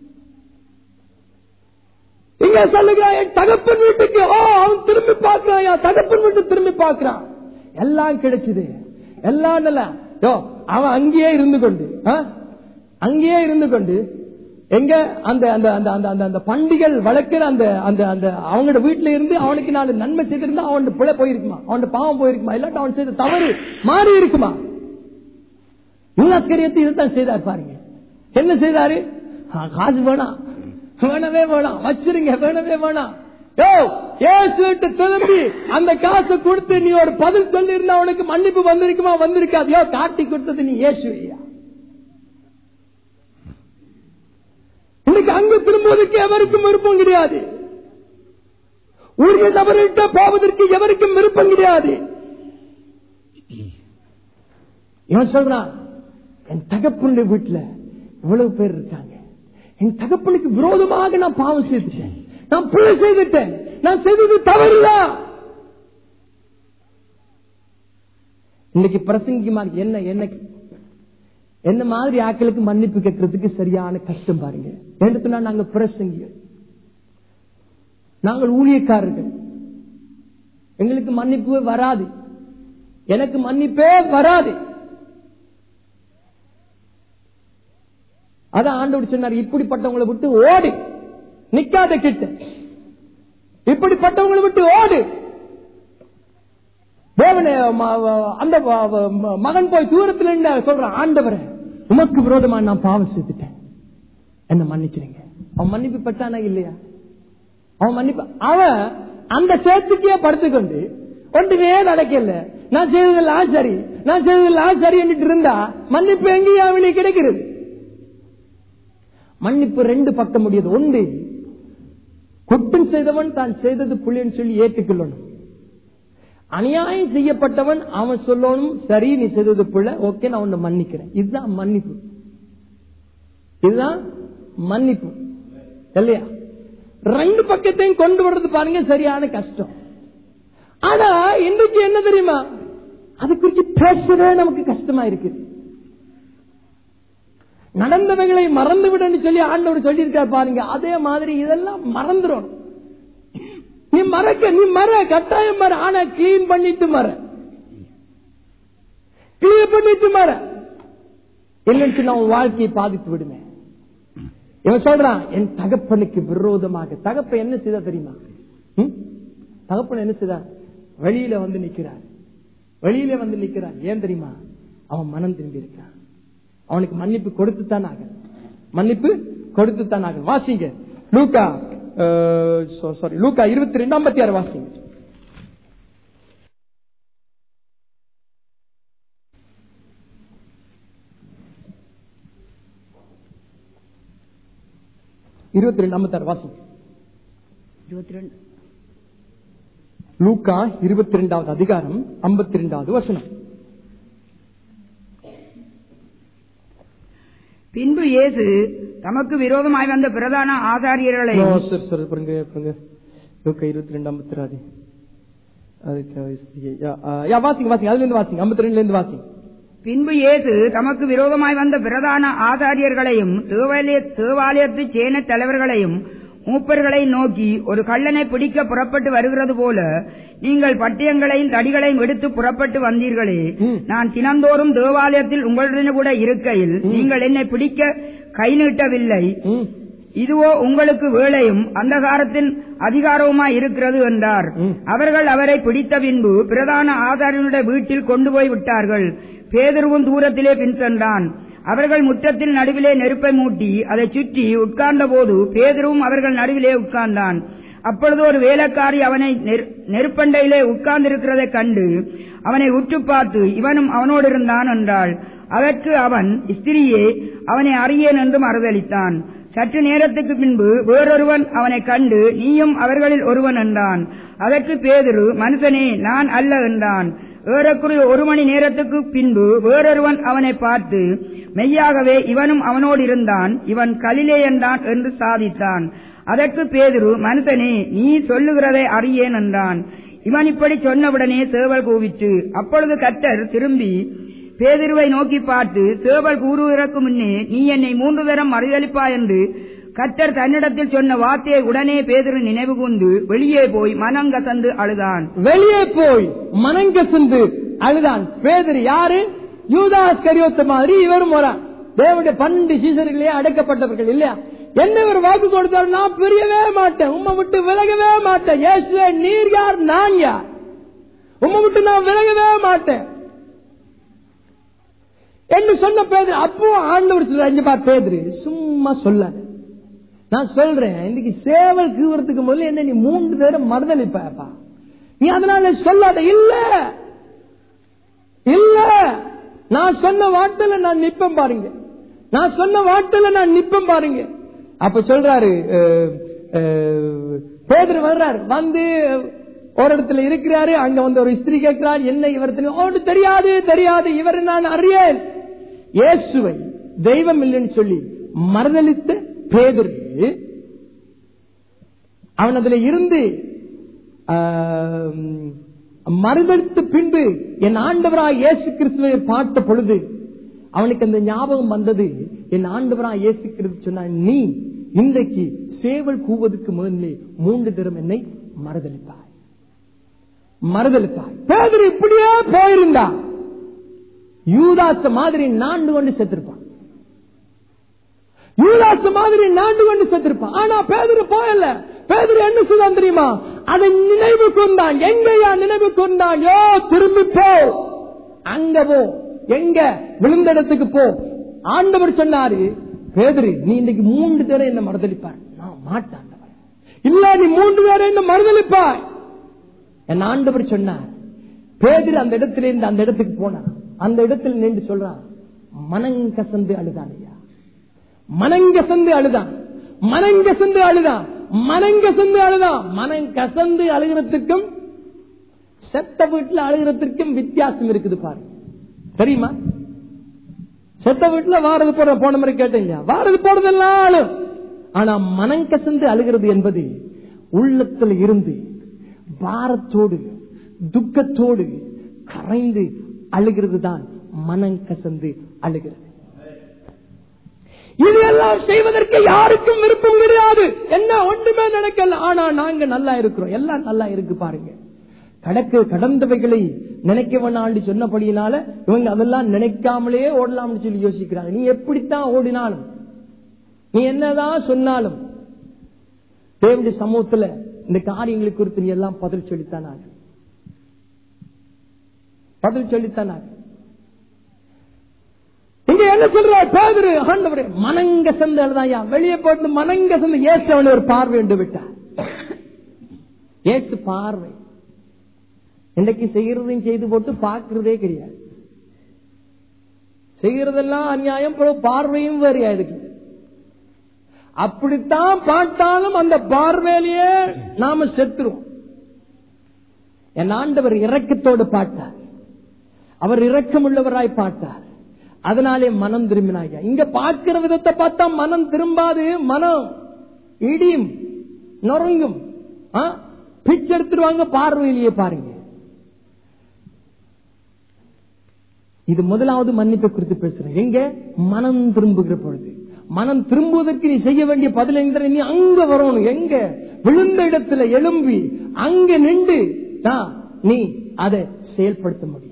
இங்க சொல்லுங்க என் தகப்பன் வீட்டுக்கு ஓ அவன் திரும்பி பார்க்கிறான் என் தகப்பன் வீட்டு திரும்பி பார்க்கிறான் எல்லாம் கிடைச்சது எல்லாம் நல்லா யோ அவன் அங்கேயே இருந்து கொண்டு ஆ? அங்கேயே இருந்து கொண்டு எங்க அந்த அந்த அந்த அந்த அந்த அந்த பண்டிகள் வளர்க்கிற அந்த அந்த அந்த அவங்களோட வீட்டுல இருந்து அவனுக்கு நாலு நன்மை செய்திருந்தா அவன் பிழை போயிருக்குமா அவன் பாவம் போயிருக்குமா இல்லாட்டி அவன் செய்த தவறு மாறி இருக்குமா யூனாஸ்கரியத்தை இதுதான் செய்தார் பாருங்க என்ன செய்தாரு ஆ, காசு வேணாம் வேணவே வேணாம் வச்சிருங்க வேணவே வேணாம் யோ ஏசுட்டு திரும்பி அந்த காசை கொடுத்து நீ ஒரு பதில் சொல்லி இருந்தா உனக்கு மன்னிப்பு வந்திருக்குமா வந்திருக்காது யோ காட்டி கொடுத்தது நீ ஏசுவையா இன்னைக்கு அங்கு திரும்புவதற்கு எவருக்கும் விருப்பம் கிடையாது உரிய நபர்கிட்ட போவதற்கு எவருக்கும் விருப்பம் கிடையாது இவன் சொல்றான் என் தகப்பனுடைய வீட்டுல இவ்வளவு பேர் இருக்காங்க என் தகப்பனுக்கு விரோதமாக நான் பாவம் செய்துட்டேன் நான் பிழை செய்துட்டேன் நான் செய்தது தவறுதான் இன்னைக்கு பிரசங்கிமா என்ன என்ன என்ன மாதிரி ஆட்களுக்கு மன்னிப்பு கேட்கறதுக்கு சரியான கஷ்டம் பாருங்க எடுத்துனா நாங்க பிரசங்கிகள் நாங்கள் ஊழியக்காரர்கள் எங்களுக்கு மன்னிப்பு வராது எனக்கு மன்னிப்பே வராது அதான் ஆண்டவர் சொன்னார் இப்படிப்பட்டவங்களை விட்டு ஓடு நிக்காத கிட்ட இப்படிப்பட்டவங்களை விட்டு ஓடு தேவனே ம- வ- அந்த வ- வ- ம- மகன் போய் தூரத்துல நின்னு சொல்றான் ஆண்டவரே உமக்கு விரோதமா நான் பாவம் செய்துட்டேன் என்ன மன்னிச்சிருங்க அவன் மன்னிப்பு பெற்றானா இல்லையா அவன் மன்னிப்பு அவன் அந்த சேர்த்துக்கே படுத்துக்கொண்டு ஒன்றுமே நடக்கல நான் செய்ததெல்லாம் சரி நான் செய்ததெல்லாம் சரி என்று இருந்தா மன்னிப்பு எங்கேயும் அவனுக்கு கிடைக்கிறது மன்னிப்பு ரெண்டு பக்கம் முடியாது ஒன்று குற்றம் செய்தவன் தான் செய்தது புள்ளின்னு சொல்லி ஏற்றுக்கொள்ளணும் அநியாயம் செய்யப்பட்டவன் அவன் சொல்லணும் சரி நீ செய்தது புள்ள ஓகே நான் உன்னை மன்னிக்கிறேன் இதுதான் மன்னிப்பு இதுதான் மன்னிப்பு இல்லையா ரெண்டு பக்கத்தையும் கொண்டு வர்றது பாருங்க சரியான கஷ்டம் ஆனா இன்றைக்கு என்ன தெரியுமா அது குறித்து பேசவே நமக்கு கஷ்டமா இருக்குது நடந்தவைகளை மறந்து விடன்னு சொல்லி ஆண்டவர் சொல்லியிருக்கார் பாருங்க அதே மாதிரி இதெல்லாம் மறந்துடும் நீ மறக்க நீ மற கட்டாயம் மற ஆனா கிளீன் பண்ணிட்டு மற கிளியர் பண்ணிட்டு மற இல்லைன்னு சொன்னா உன் வாழ்க்கையை பாதித்து விடுமே இவன் சொல்றான் என் தகப்பனுக்கு விரோதமாக தகப்ப என்ன செய்தா தெரியுமா ம்? தகப்பன் என்ன செய்தா வெளியில வந்து நிக்கிறார் வெளியில வந்து நிக்கிறார் ஏன் தெரியுமா அவன் மனம் திரும்பி இருக்கிறான் அவனுக்கு மன்னிப்பு கொடுத்துத்தான் ஆக மன்னிப்பு கொடுத்துத்தான் ஆக வாசிங்க லூக்கா சாரி லூக்கா இருபத்தி ரெண்டு ஐம்பத்தி ஆறு வாசிங்க இருபத்தி ரெண்டு ஐம்பத்தி ஆறு வாசிங்க இருபத்தி ரெண்டு லூக்கா இருபத்தி ரெண்டாவது அதிகாரம் ஐம்பத்தி ரெண்டாவது வசனம் பின்பு இயேசு தமக்கு விரோதமாய் வந்த பிரதான ஆசாரியர்களை ஓ, சரி சரி பாருங்க பாருங்க லூக்கா இருபத்தி ரெண்டு ஐம்பத்தி ரெண்டு அதுக்கு யா, ஆ, யா, வாசிங்க வாசிங்க அதுல இருந்து வாசிங்க ஐம்பத்தி ரெண்டுல இருந்து வாசிங்க பின்பு இயேசு தமக்கு விரோதமாய் வந்த பிரதான ஆசாரியர்களையும் தேவாலய தேவாலயத்து சேன தலைவர்களையும் மூப்பர்களை நோக்கி ஒரு கள்ளனை பிடிக்க புறப்பட்டு வருகிறது போல நீங்கள் பட்டயங்களையும் தடிகளையும் எடுத்து புறப்பட்டு வந்தீர்களே ம். நான் தினந்தோறும் தேவாலயத்தில் உங்களுடன் கூட இருக்கையில் நீங்கள் என்னை பிடிக்க கை நீட்டவில்லை ம், இதுவோ உங்களுக்கு வேலையும் அந்தகாரத்தின் அதிகாரவுமாய் இருக்கிறது என்றார் ம். அவர்கள் அவரை பிடித்த பின்பு பிரதான ஆசாரியனுடைய வீட்டில் கொண்டு போய் விட்டார்கள் பேதருவும் தூரத்திலே பின் சென்றான் அவர்கள் முற்றத்தில் நடுவிலே நெருப்பை மூட்டி அதை சுற்றி உட்கார்ந்த போது பேதருவும் அவர்கள் நடுவிலே உட்கார்ந்தான் அப்பொழுது ஒரு வேலைக்காரி அவனை நெரு- நெருப்பண்டையிலே உட்கார்ந்திருக்கிறதைக் கண்டு அவனை உற்று பார்த்து இவனும் அவனோடு இருந்தான் என்றாள் அதற்கு அவன் ஸ்திரியே அவனை அறியேன் என்று மறுதளித்தான் சற்று நேரத்துக்கு பின்பு வேறொருவன் அவனை கண்டு நீயும் அவர்களில் ஒருவன் என்றான் அதற்கு பேதுரு மனுஷனே நான் அல்ல என்றான் ஏறக்குறைய ஒரு மணி நேரத்துக்கு பின்பு வேறொருவன் அவனை பார்த்து மெய்யாகவே இவனும் அவனோடு இருந்தான் இவன் கலிலேயன்தான் என்று சாதித்தான் அதற்கு பேதுரு மனுஷனே நீ சொல்லுகிறதை அறியேன் என்றான் இவன் இப்படி சொன்னவுடனே சேவல் கூவிற்று அப்பொழுது கர்த்தர் திரும்பி பேதுருவை நோக்கி பார்த்து சேவல் கூறுவதற்கு முன்னே நீ என்னை மூன்று தரம் மறுதளிப்பா என்று கர்த்தர் தன்னிடத்தில் சொன்ன வார்த்தையை உடனே பேதுரு நினைவு கூர்ந்து வெளியே போய் மனங்கசந்து அழுதான் வெளியே போய் மனங்கசந்து அழுதான் பேதர் யாரு யூதாஸ் கரியோத்த மாதிரி இவரும் வரான் தேவனுடைய பன்னெண்டு சீசர்களே அடைக்கப்பட்டவர்கள் இல்லையா என்ன ஒரு வாக்கு கொடுத்தாலும் நான் பிரியவே மாட்டேன் உம்மை விட்டு விலகவே மாட்டேன் இயேசுவே நீர் யார் நான் யார் உம்மை விட்டு நான் விலகவே மாட்டேன் என்று சொன்ன பேதர் அப்போ ஆண்டவர் சொல்ற அஞ்சு பார் பேதரு சும்மா சொல்லாத நான் சொல்றேன் இன்னைக்கு சேவல் கீவுறதுக்கு முதல்ல என்ன நீ மூன்று பேரும் மறுதளிப்பாப்பா நீ அதனால சொல்லாத இல்ல இல்ல நான் சொன்ன வார்த்தையில நான் நிப்பேன் பாருங்க நான் சொன்ன வார்த்தையில நான் நிப்பேன் பாருங்க அப்ப சொல்றாரு அஹ், அஹ், பேதுரு வர்றாரு வந்து ஒரு இடத்துல இருக்கிறாரு அங்க வந்து ஒரு ஸ்திரீ கேட்கிறார் என்ன இவர் தெரியும் "ஓ, தெரியாது தெரியாது இவர் நான் அறியேன் இயேசுவை தெய்வம் இல்லைன்னு சொல்லி மறுதளித்த பேதுரு அவன் அதுல இருந்து ஆம், மறுதளித்த பின்பு என் ஆண்டவராய் இயேசு கிறிஸ்துவை பார்த்த பொழுது அவனுக்கு அந்த ஞாபகம் வந்தது என் ஆண்டவராய் இயேசு கிறிஸ்து சொன்னான் நீ இன்றைக்கு சேவல் கூவதுக்கு முதலே மூன்று தரம் என்னை மறுதளிப்பாய் மறுதளிப்பாய் பேதர் இப்படியே போயிருந்தா யூதாச மாதிரி நாண்டு கொண்டு செத்திருப்பான் யூதாச மாதிரி நாண்டு கொண்டு செத்திருப்பான் ஆனா பேதர் போயல பேதர் என்ன செய்தான் தெரியுமா அதை நினைவு கொண்டான் எங்கயா நினைவு கொண்டான் யோ திரும்பி போ அங்க போ எங்க விழுந்த இடத்துக்கு போ ஆண்டவர் சொன்னாரு பேதரு நீ இன்னைக்கு மூன்று பேரை என்ன மறுதளிப்பார் நான் மாட்டான் இல்ல நீ மூன்று பேரை என்ன மறுதளிப்பாய் என் ஆண்டவர் சொன்னார் பேதர் அந்த இடத்துல இருந்து அந்த இடத்துக்கு போனான் அந்த இடத்துல நின்று சொல்றான் மனங்கசந்து அழுதான் ஐயா மனங்கசந்து அழுதான் மனங்கசந்து அழுதான் மனங்கசந்து அழுதான் மனங்கசந்து அழுகிறதுக்கும் செத்த வீட்டுல அழுகிறதுக்கும் வித்தியாசம் இருக்குது பாருங்க தெரியுமா செத்த வீட்டுல வாரது போற போன மாதிரி கேட்டீங்க வாரது போறதெல்லாம் அழும் ஆனா மனங்கசந்து அழுகிறது என்பது உள்ளத்துல இருந்து பாரத்தோடு துக்கத்தோடு கரைந்து அழுகிறது தான் மனம் கசந்து அழுகிறது இதெல்லாம் செய்வதற்கு யாருக்கும் விருப்பம் கிடையாது என்ன ஒன்றுமே நடக்கல ஆனா நாங்க நல்லா இருக்கிறோம் எல்லாம் நல்லா இருக்கு பாருங்க கடக்கு கடந்தவைகளை நினைக்க வேணாண்டு சொன்னபடியினால இவங்க அதெல்லாம் நினைக்காமலே ஓடலாம்னு சொல்லி யோசிக்கிறாங்க நீ எப்படித்தான் ஓடினாலும் நீ என்னதான் சொன்னாலும் தேவனுடைய சமூகத்துல இந்த காரியங்களை குறித்து நீ எல்லாம் பதில் சொல்லித்தானாக பதில் சொல்லித்தானாக இங்க என்ன சொல்ற பேதரு ஆண்டவரே மனங்க சந்து அழுதாயா வெளியே போட்டு மனங்க சந்து ஏசு அவனை ஒரு பார்வை என்று விட்டார் ஏசு பார்வை இன்னைக்கு செய்யறதையும் செய்து போட்டு பார்க்கிறதே கிடையாது செய்யறதெல்லாம் அநியாயம் பிறகு பார்வையும் வேறையா இருக்கு அப்படித்தான் பார்த்தாலும் அந்த பார்வையிலேயே நாம செத்துருவோம் என் ஆண்டவர் இரக்கத்தோடு பார்த்தார் அவர் இரக்கமுள்ளவராய் பார்த்தார் அதனாலே மனம் திரும்பினாங்க இங்க பார்க்கிற விதத்தை பார்த்தா மனம் திரும்பாது மனம் இடியும் நொறுங்கும் ஆ? பிச்சை எடுத்துருவாங்க பார்வையிலேயே பாருங்க இது முதலாவது மன்னிப்பை குறித்து பேசுறேன் எங்க மனம் திரும்புகிற பொழுது மனம் திரும்புவதற்கு நீ செய்ய வேண்டிய பதில் என்கிற நீ அங்க வரணும் எங்க விழுந்த இடத்துல எழும்பி அங்க நின்று தான் நீ அதை செயல்படுத்த முடியும்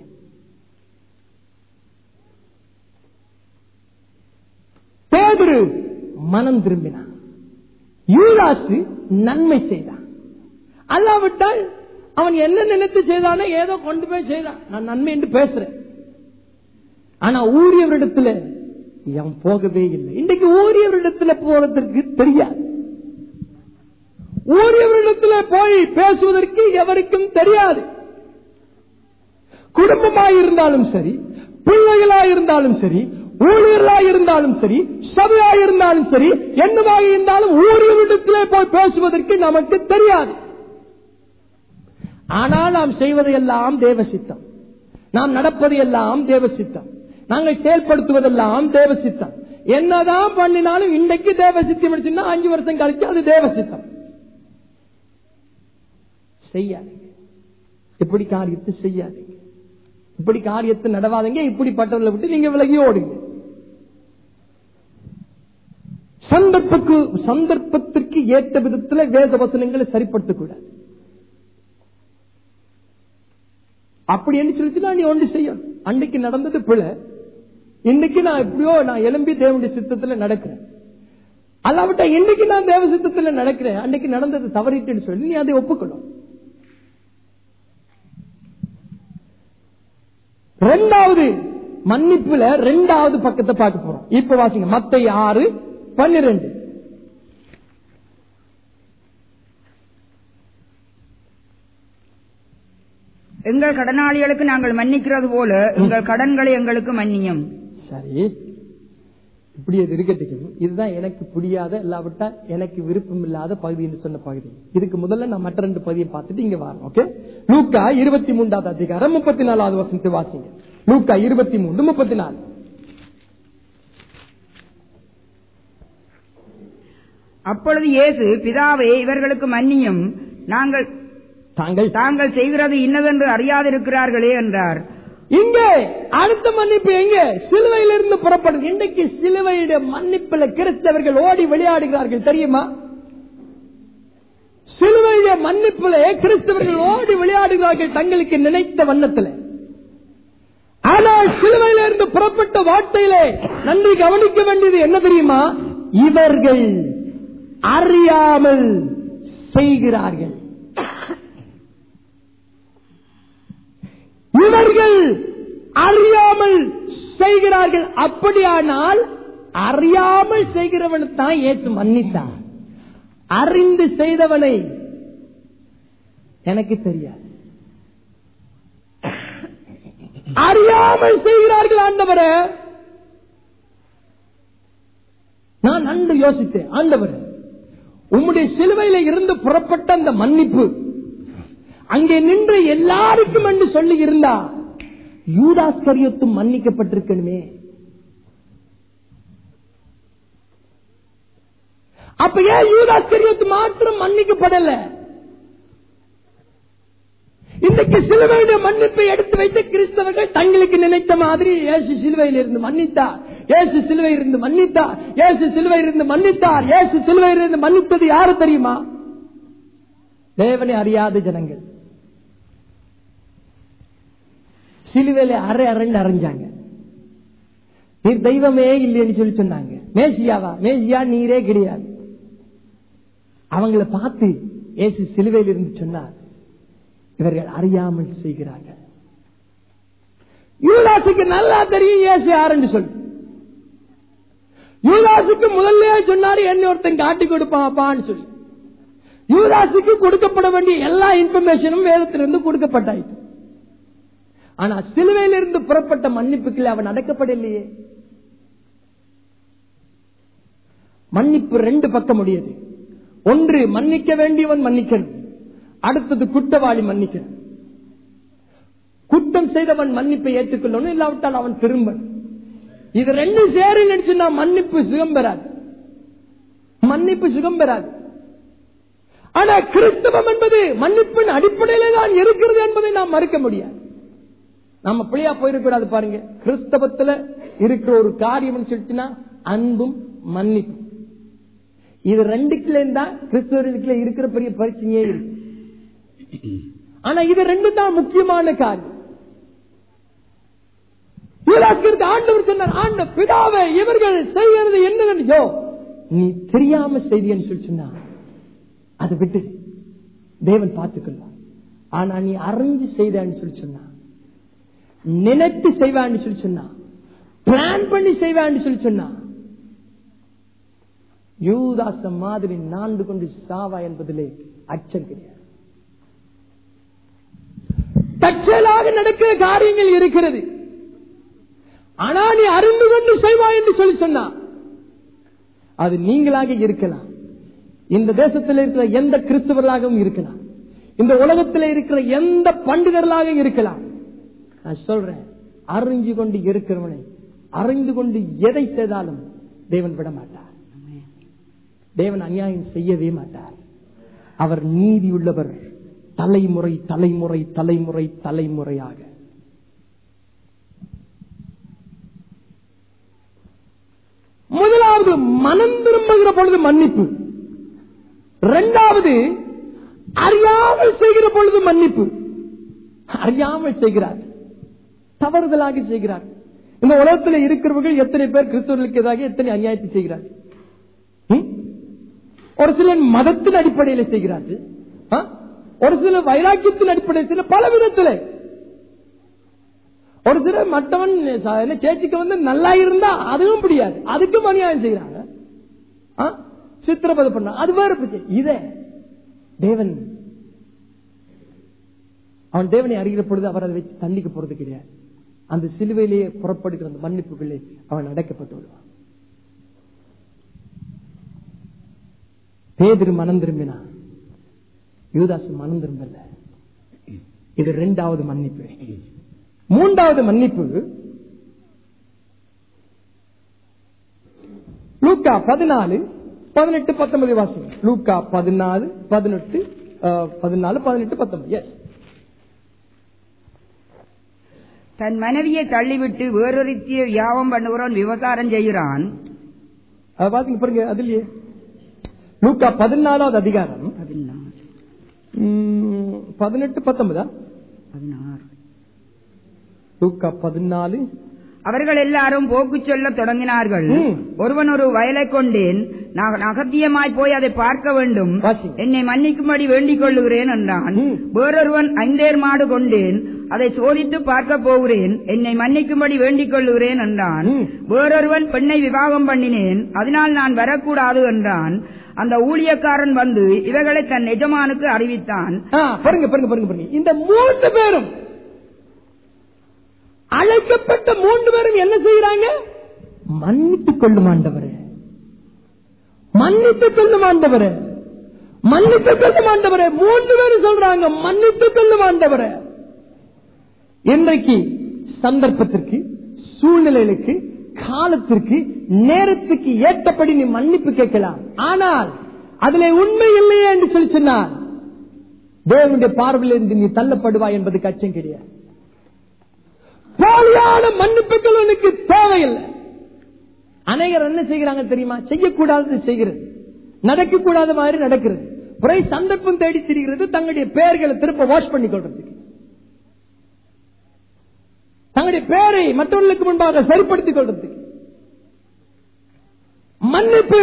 பேதுரு மனம் திரும்பினான் யூதாசு நன்மை செய்தான் அல்லாவிட்டால் அவன் என்ன நினைத்து செய்தானோ ஏதோ கொண்டு போய் செய்தான் நான் நன்மை என்று பேசுறேன் ஆனா ஊரியவரிடத்துல அவன் போகவே இல்லை இன்றைக்கு ஊரியவரிடத்துல போறதற்கு தெரியாது ஊரியவரிடத்துல போய் பேசுவதற்கு எவருக்கும் தெரியாது குடும்பமாய் இருந்தாலும் சரி பிள்ளைகளாய் இருந்தாலும் சரி ஊழியர்களாய் இருந்தாலும் சரி சபையாய் இருந்தாலும் சரி என்னவாக இருந்தாலும் ஊழியரிடத்திலே போய் பேசுவதற்கு நமக்கு தெரியாது ஆனால் நாம் செய்வதையெல்லாம் தேவ சித்தம் நாம் நடப்பது எல்லாம் தேவ சித்தம் நாங்கள் செயல்படுத்துவதெல்லாம் தேவ சித்தம் என்னதான் பண்ணினாலும் இன்றைக்கு தேவ சித்தம் அடிச்சுன்னா அஞ்சு வருஷம் கழிச்சு அது தேவ சித்தம் செய்யாதீங்க இப்படி காரியத்தை செய்யாதீங்க இப்படி காரியத்தை நடவாதீங்க இப்படிப்பட்டவர்களை விட்டு நீங்க விலகி ஓடுங்க சந்தர்ப்பக்கு சந்தர்ப்பத்திற்கு ஏற்ற விதத்தில் வேத வசனங்களை சரிப்படுத்தக் கூடாது அப்படி என்ன சொல்லிட்டு நீ ஒன்று செய்யணும் அன்னைக்கு நடந்தது பிழை இன்னைக்கு நான் எப்படியோ நான் எலும்பி தேவனுடைய சித்தத்துல நடக்கிறேன் அல்லாவிட்ட இன்னைக்கு நான் தேவ சித்தத்துல நடக்கிறேன் அன்னைக்கு நடந்தது தவறிட்டுன்னு சொல்லி நீ அதை ஒப்புக்கணும் ரெண்டாவது மன்னிப்புல ரெண்டாவது பக்கத்தை பார்க்க போறோம் இப்ப வாசிங்க மத்தை ஆறு பன்னிரண்டு எங்கள் கடனாளிகளுக்கு நாங்கள் மன்னிக்கிறது போல எங்கள் கடன்களை எங்களுக்கு மன்னியும் சரி இப்படி அது இருக்கட்டும் இதுதான் எனக்கு புரியாத இல்லாவிட்டா எனக்கு விருப்பம் இல்லாத பகுதி என்று சொன்ன பகுதி இதுக்கு முதல்ல நான் மற்ற ரெண்டு பகுதியை பார்த்துட்டு இங்க வரேன் ஓகே லூக்கா இருபத்தி மூன்றாவது அதிகாரம் முப்பத்தி நாலாவது வசனத்தை வாசிங்க லூக்கா இருபத்தி மூன்று முப்பத்தி நாலு அப்பொழுது இயேசு பிதாவே இவர்களுக்கு மன்னியும் நாங்கள் தாங்கள் தாங்கள் செய்கிறது இன்னதென்று அறியாதிருக்கிறார்களே என்றார் இங்கே அடுத்த மன்னிப்பு எங்க சிலுவையிலிருந்து புறப்படும் இன்றைக்கு சிலுவையுடைய மன்னிப்புல கிறிஸ்தவர்கள் ஓடி விளையாடுகிறார்கள் தெரியுமா சிலுவையுடைய மன்னிப்புல கிறிஸ்தவர்கள் ஓடி விளையாடுகிறார்கள் தங்களுக்கு நினைத்த வண்ணத்தில் ஆனால் சிலுவையிலிருந்து புறப்பட்ட வார்த்தையிலே நன்றி கவனிக்க வேண்டியது என்ன தெரியுமா இவர்கள் அறியாமல் செய்கிறார்கள் இவர்கள் அறியாமல் செய்கிறார்கள் அப்படியானால் அறியாமல் செய்கிறவன் தான் ஏற்று மன்னித்தான் அறிந்து செய்தவனை எனக்கு தெரியாது அறியாமல் செய்கிறார்கள் ஆண்டவரே நான் நன்கு யோசித்தேன் ஆண்டவர் உம்முடைய சிலுவையில இருந்து புறப்பட்ட அந்த மன்னிப்பு அங்கே நின்று எல்லாருக்கும் என்று சொல்லி இருந்தா யூதாஸ்கரியத்தும் மன்னிக்கப்பட்டிருக்கணுமே அப்ப ஏன் யூதாஸ்கரியத்து மாத்திரம் மன்னிக்கப்படல இன்றைக்கு சிலுவையுடைய மன்னிப்பை எடுத்து வைத்த கிறிஸ்தவர்கள் தங்களுக்கு நினைத்த மாதிரி இயேசு சிலுவையில் இருந்து மன்னித்தார் இயேசு சிலுவையில் இருந்து மன்னித்தார் இயேசு சிலுவையில் இருந்து மன்னித்தார் இயேசு சிலுவையில் இருந்து மன்னித்தது யாரு தெரியுமா தேவனை அறியாத ஜனங்கள் சிலுவையில அரை அரைன்னு அரைஞ்சாங்க நீர் தெய்வமே இல்லைன்னு சொல்லி சொன்னாங்க மேசியாவா மேசியா நீரே கிடையாது அவங்கள பார்த்து இயேசு சிலுவையில் இருந்து சொன்னார் இவர்கள் அறியாமல் செய்கிறார்கள் யூதாசுக்கு நல்லா தெரியும் இயேசு யாருன்னு சொல்லி யூதாசுக்கு முதல்ல சொன்னாரு என்ன ஒருத்தன் காட்டி கொடுப்பாப்பான்னு சொல்லி யூதாசுக்கு கொடுக்கப்பட வேண்டிய எல்லா இன்ஃபர்மேஷனும் வேதத்திலிருந்து கொடுக்கப்பட்டாயிற்று ஆனா சிலுவையிலிருந்து புறப்பட்ட மன்னிப்புக்கு அவன் அடக்கப்படலையே மன்னிப்பு ரெண்டு பக்கம் உடையது ஒன்று மன்னிக்க வேண்டியவன் மன்னிக்கணும் அடுத்தது குற்றவாளி மன்னிக்கணும் குற்றம் செய்தவன் மன்னிப்பை ஏற்றுக்கொள்ளணும் இல்லாவிட்டால் அவன் திரும்ப இது ரெண்டு சேரி நினைச்சுன்னா மன்னிப்பு சுகம் பெறாது மன்னிப்பு சுகம் பெறாது ஆனா கிறிஸ்தவம் என்பது மன்னிப்பின் அடிப்படையிலே தான் இருக்கிறது என்பதை நாம் மறுக்க முடியாது நம்ம பிள்ளையா போயிருக்கூடாது பாருங்க கிறிஸ்தவத்துல இருக்கிற ஒரு காரியம் சொல்லிச்சுன்னா அன்பும் மன்னிப்பும் இது ரெண்டுக்குள்ள தான் கிறிஸ்தவர்களுக்குள்ள இருக்கிற பெரிய பிரச்சனையே இருக்கு ஆனா இது ரெண்டு தான் முக்கியமான காரியம் யூதாஸ்கருக்கு ஆண்டவர் சொன்னார் ஆண்ட பிதாவை இவர்கள் செய்கிறது என்னதோ நீ தெரியாம செய்தியன்னு சொல்லி சொன்னா அதை விட்டு தேவன் பார்த்துக்கொள்வார் ஆனா நீ அறிஞ்சு செய்தான்னு சொல்லி சொன்னா நினைத்து செய்வான்னு சொல்லி சொன்னா பிளான் பண்ணி செய்வான்னு சொல்லி சொன்னா யூதாச மாதிரி நான்கு கொண்டு சாவா என்பதிலே அச்சம் கிடையாது தற்செயலாக நடக்கிற காரியங்கள் இருக்கிறது ஆனா நீ அறிந்து கொண்டு செய்வாய் என்று சொல்லி சொன்னா அது நீங்களாக இருக்கலாம் இந்த தேசத்தில் இருக்கிற எந்த கிறிஸ்தவர்களாகவும் இருக்கலாம் இந்த உலகத்தில் இருக்கிற எந்த பண்டிதர்களாக இருக்கலாம் நான் சொல்றேன் அறிஞ்சு கொண்டு இருக்கிறவனை அறிந்து கொண்டு எதை செய்தாலும் தேவன் விட மாட்டார் தேவன் அநியாயம் செய்யவே மாட்டார் அவர் நீதியுள்ளவர் தலைமுறை தலைமுறை தலைமுறை தலைமுறையாக முதலாவது மனம் திரும்புகிற பொழுது மன்னிப்பு இரண்டாவது அறியாமல் செய்கிற பொழுது மன்னிப்பு அறியாமல் செய்கிறார் தவறுதலாக செய்கிறார் இந்த உலகத்தில் இருக்கிறவர்கள் எத்தனை பேர் கிறிஸ்தவர்களுக்கு எதிராக எத்தனை அநியாயத்தை செய்கிறார்கள் ம்? ஒரு சிலர் மதத்தின் அடிப்படையில் செய்கிறார்கள் ஆ? ஒரு சிலர் வைராக்கியத்தின் அடிப்படையில் செய்கிற பல விதத்தில் ஒரு சிலர் மற்றவன் ச- என்ன சேச்சிக்கு வந்து நல்லா இருந்தா அதுவும் முடியாது அதுக்கும் அநியாயம் செய்யறாங்க ஆ? சித்திரவதை பண்ண அது வேற பிரச்சனை இத தேவன் அவன் தேவனை அறிகிற பொழுது அவர் அதை வச்சு தண்டிக்க போறது கிடையாது அந்த சிலுவையிலேயே புறப்படுகிற அந்த மன்னிப்புகளே அவன் அடைக்கப்பட்டு விடுவான் பேதிரு மனம் திரும்பினான் யூதாசு மனம் திரும்பல இது இரண்டாவது மன்னிப்பு மூன்றாவது மன்னிப்பு லூக்கா பதினாலு பதினெட்டு பத்தொன்பது வாசிங்க லூக்கா பதினாலு பதினெட்டு அஹ், பதினாலு பதினெட்டு பத்தொன்பது எஸ் தன் மனைவியை தள்ளிவிட்டு வேறொருத்திய யாவம் பண்ணுகிறவன் விவசாரம் செய்கிறான் பாத்தீங்க பாருங்க அதுலயே லூக்கா பதினாலாவது அதிகாரம் பதினாறு ம், பதினெட்டு பத்தொன்பதா பதினாறு லூக்கா பதினாலு அவர்கள் எல்லாரும் போக்கு சொல்ல தொடங்கினார்கள் ம். ஒருவன் ஒரு வயலை கொண்டேன் நான் அகத்தியமாய் போய் அதை பார்க்க வேண்டும் வாசிங்க. என்னை மன்னிக்கும்படி வேண்டிக் கொள்ளுகிறேன் என்றான் ம். வேறொருவன் ஐந்தேர் மாடு கொண்டேன் அதை சோதித்து பார்க்க போகிறேன் என்னை மன்னிக்கும்படி வேண்டிக் கொள்ளுகிறேன் என்றான் ம். வேறொருவன் பெண்ணை விவாகம் பண்ணினேன் அதனால் நான் வரக்கூடாது என்றான் அந்த ஊழியக்காரன் வந்து இவைகளை தன் எஜமானுக்கு அறிவித்தான் ஆ, பாருங்க பாருங்க பாருங்க பாருங்க இந்த மூன்று பேரும் அழைக்கப்பட்ட மூன்று பேரும் என்ன செய்யறாங்க மன்னித்துக் கொள்ளும் ஆண்டவரே மன்னித்துக் கொள்ளும் ஆண்டவரே மன்னித்துக் கொள்ளும் ஆண்டவரே மூன்று பேரும் சொல்றாங்க மன்னித்துக் கொள்ளும் ஆண்டவரே இன்றைக்கு சந்தர்ப்பத்திற்கு சூழ்நிலைகளுக்கு காலத்திற்கு நேரத்துக்கு ஏற்றபடி நீ மன்னிப்பு கேட்கலாம் ஆனால் அதிலே உண்மை இல்லையே என்று சொல்லி சொன்னார் தேவனுடைய பார்வையிலிருந்து நீ தள்ளப்படுவாய் என்பது அச்சம் கிடையாது போலியான மன்னிப்புகள் உனக்கு தேவையில்லை அநேகர் என்ன செய்கிறாங்க தெரியுமா செய்யக்கூடாதது செய்கிறது நடக்கக்கூடாத மாதிரி நடக்கிறது குறை சந்தர்ப்பம் தேடி திரிகிறது தங்களுடைய பெயர்களை திருப்ப வாஷ் பண்ணி கொள்றதுக்கு தங்களுடைய பெயரை மற்றவர்களுக்கு முன்பாக சரிப்படுத்திக் கொள்றதுக்கு மன்னிப்பு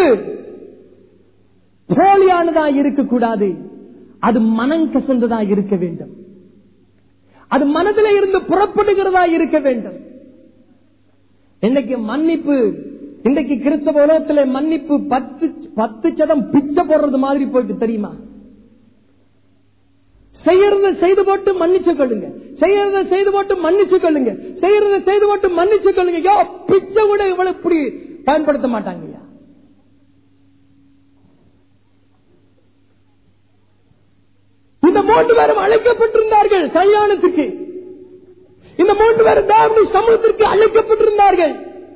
போலியானதா இருக்கக்கூடாது அது மனம் கசந்ததா இருக்க வேண்டும் அது மனதில் இருந்து புறப்படுகிறதா இருக்க வேண்டும் இன்னைக்கு மன்னிப்பு இன்றைக்கு கிறிஸ்தவ உலகத்துல மன்னிப்பு பத்து பத்து சதம் பிச்சை போடுறது மாதிரி போயிட்டு தெரியுமா செய்யறத செய்து போட்டு மன்னிச்சு கொள்ளுங்க செய்யறத செய்து போட்டு மன்னிச்சு கொள்ளுங்க செய்யறத செய்து போட்டு மன்னிச்சு கொள்ளுங்க யோ பிச்சை கூட இவ்வளவு இப்படி பயன்படுத்த மாட்டாங்க ஐயா இந்த மூன்று பேரும் அழைக்கப்பட்டிருந்தார்கள் கல்யாணத்துக்கு இந்த மூன்று பேரும் தேவனுடைய சமூகத்திற்கு அழைக்கப்பட்டிருந்தார்கள்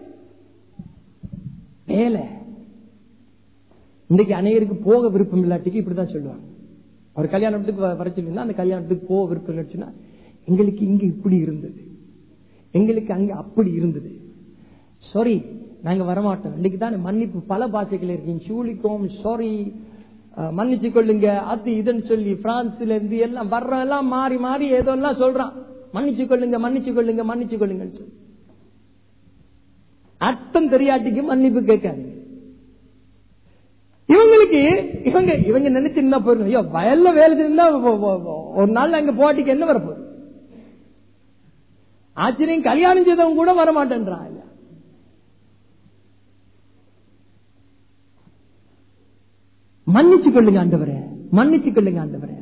வேலை இன்னைக்கு அநேகருக்கு போக விருப்பம் இல்லாட்டிக்கு இப்படிதான் சொல்லுவாங்க அவர் கல்யாணத்துக்கு வ- வர சொல்லியிருந்தா அந்த கல்யாணத்துக்கு போக விருப்பம் இல்லைச்சுன்னா எங்களுக்கு இங்க இப்படி இருந்தது எங்களுக்கு அங்க அப்படி இருந்தது சாரி நாங்க வரமாட்டோம் இன்னைக்கு தானே மன்னிப்பு பல பாஷைகள் இருக்கு சூழிக்கோம் சாரி மன்னிச்சு கொள்ளுங்க அது இதுன்னு சொல்லி பிரான்ஸ்ல இருந்து எல்லாம் வர்ற எல்லாம் மாறி மாறி ஏதோ எல்லாம் சொல்றான் மன்னிச்சு கொள்ளுங்க மன்னிச்சு கொள்ளுங்க மன்னிச்சு கொள்ளுங்கன்னு சொல்லி அர்த்தம் தெரியாட்டிக்கு மன்னிப்பு கேட்காதீங்க இவங்களுக்கு இவங்க இவங்க நினைச்சிருந்தா போயிடும் ஐயோ வயல்ல வேலை செஞ்சா ஒ- ஒ- ஒ- ஒரு நாள் அங்க போட்டிக்கு என்ன வரப்போகுது ஆச்சரியம் கல்யாணம் செய்தவங்க கூட வர மாட்டேன்றான் ஐயா. மன்னிச்சு கொள்ளுங்க ஆண்டவரே மன்னிச்சு கொள்ளுங்க ஆண்டவரே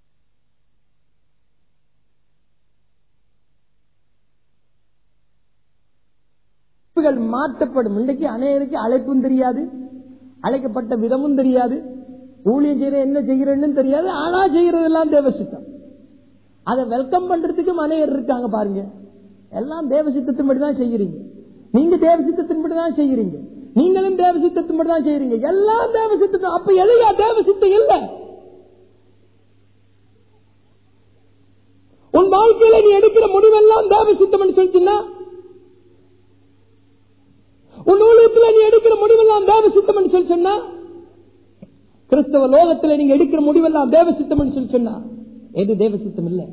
அழைப்புகள் மாற்றப்படும் இன்றைக்கு அநேகருக்கு அழைப்பும் தெரியாது அழைக்கப்பட்ட விதமும் தெரியாது ஊழியம் செய்யற என்ன செய்கிறேன்னு தெரியாது ஆனா செய்யறதெல்லாம் தேவ சித்தம் அதை வெல்கம் பண்றதுக்கும் அநேகர் இருக்காங்க பாருங்க எல்லாம் தேவ சித்தத்தின்படி தான் செய்கிறீங்க நீங்க தேவ சித்தத்தின்படி தான் செய்கிறீங்க நீங்களும் தேவ சித்தத்தின்படி தான் செய்கிறீங்க எல்லாம் தேவ சித்தம் அப்ப எதையா தேவ சித்தம் இல்ல உன் வாழ்க்கையில நீ எடுக்கிற முடிவெல்லாம் தேவ சித்தம் சொல்லிச்சுன்னா உன் ஊழியத்தில் நீ எடுக்கிற முடிவெல்லாம் தேவ சித்தம் சொல்லி சொன்னா கிறிஸ்தவ லோகத்துல நீங்க எடுக்கிற முடிவெல்லாம் தேவ சித்தம் சொல்லி சொன்னா எது தேவ சித்தம் இல்ல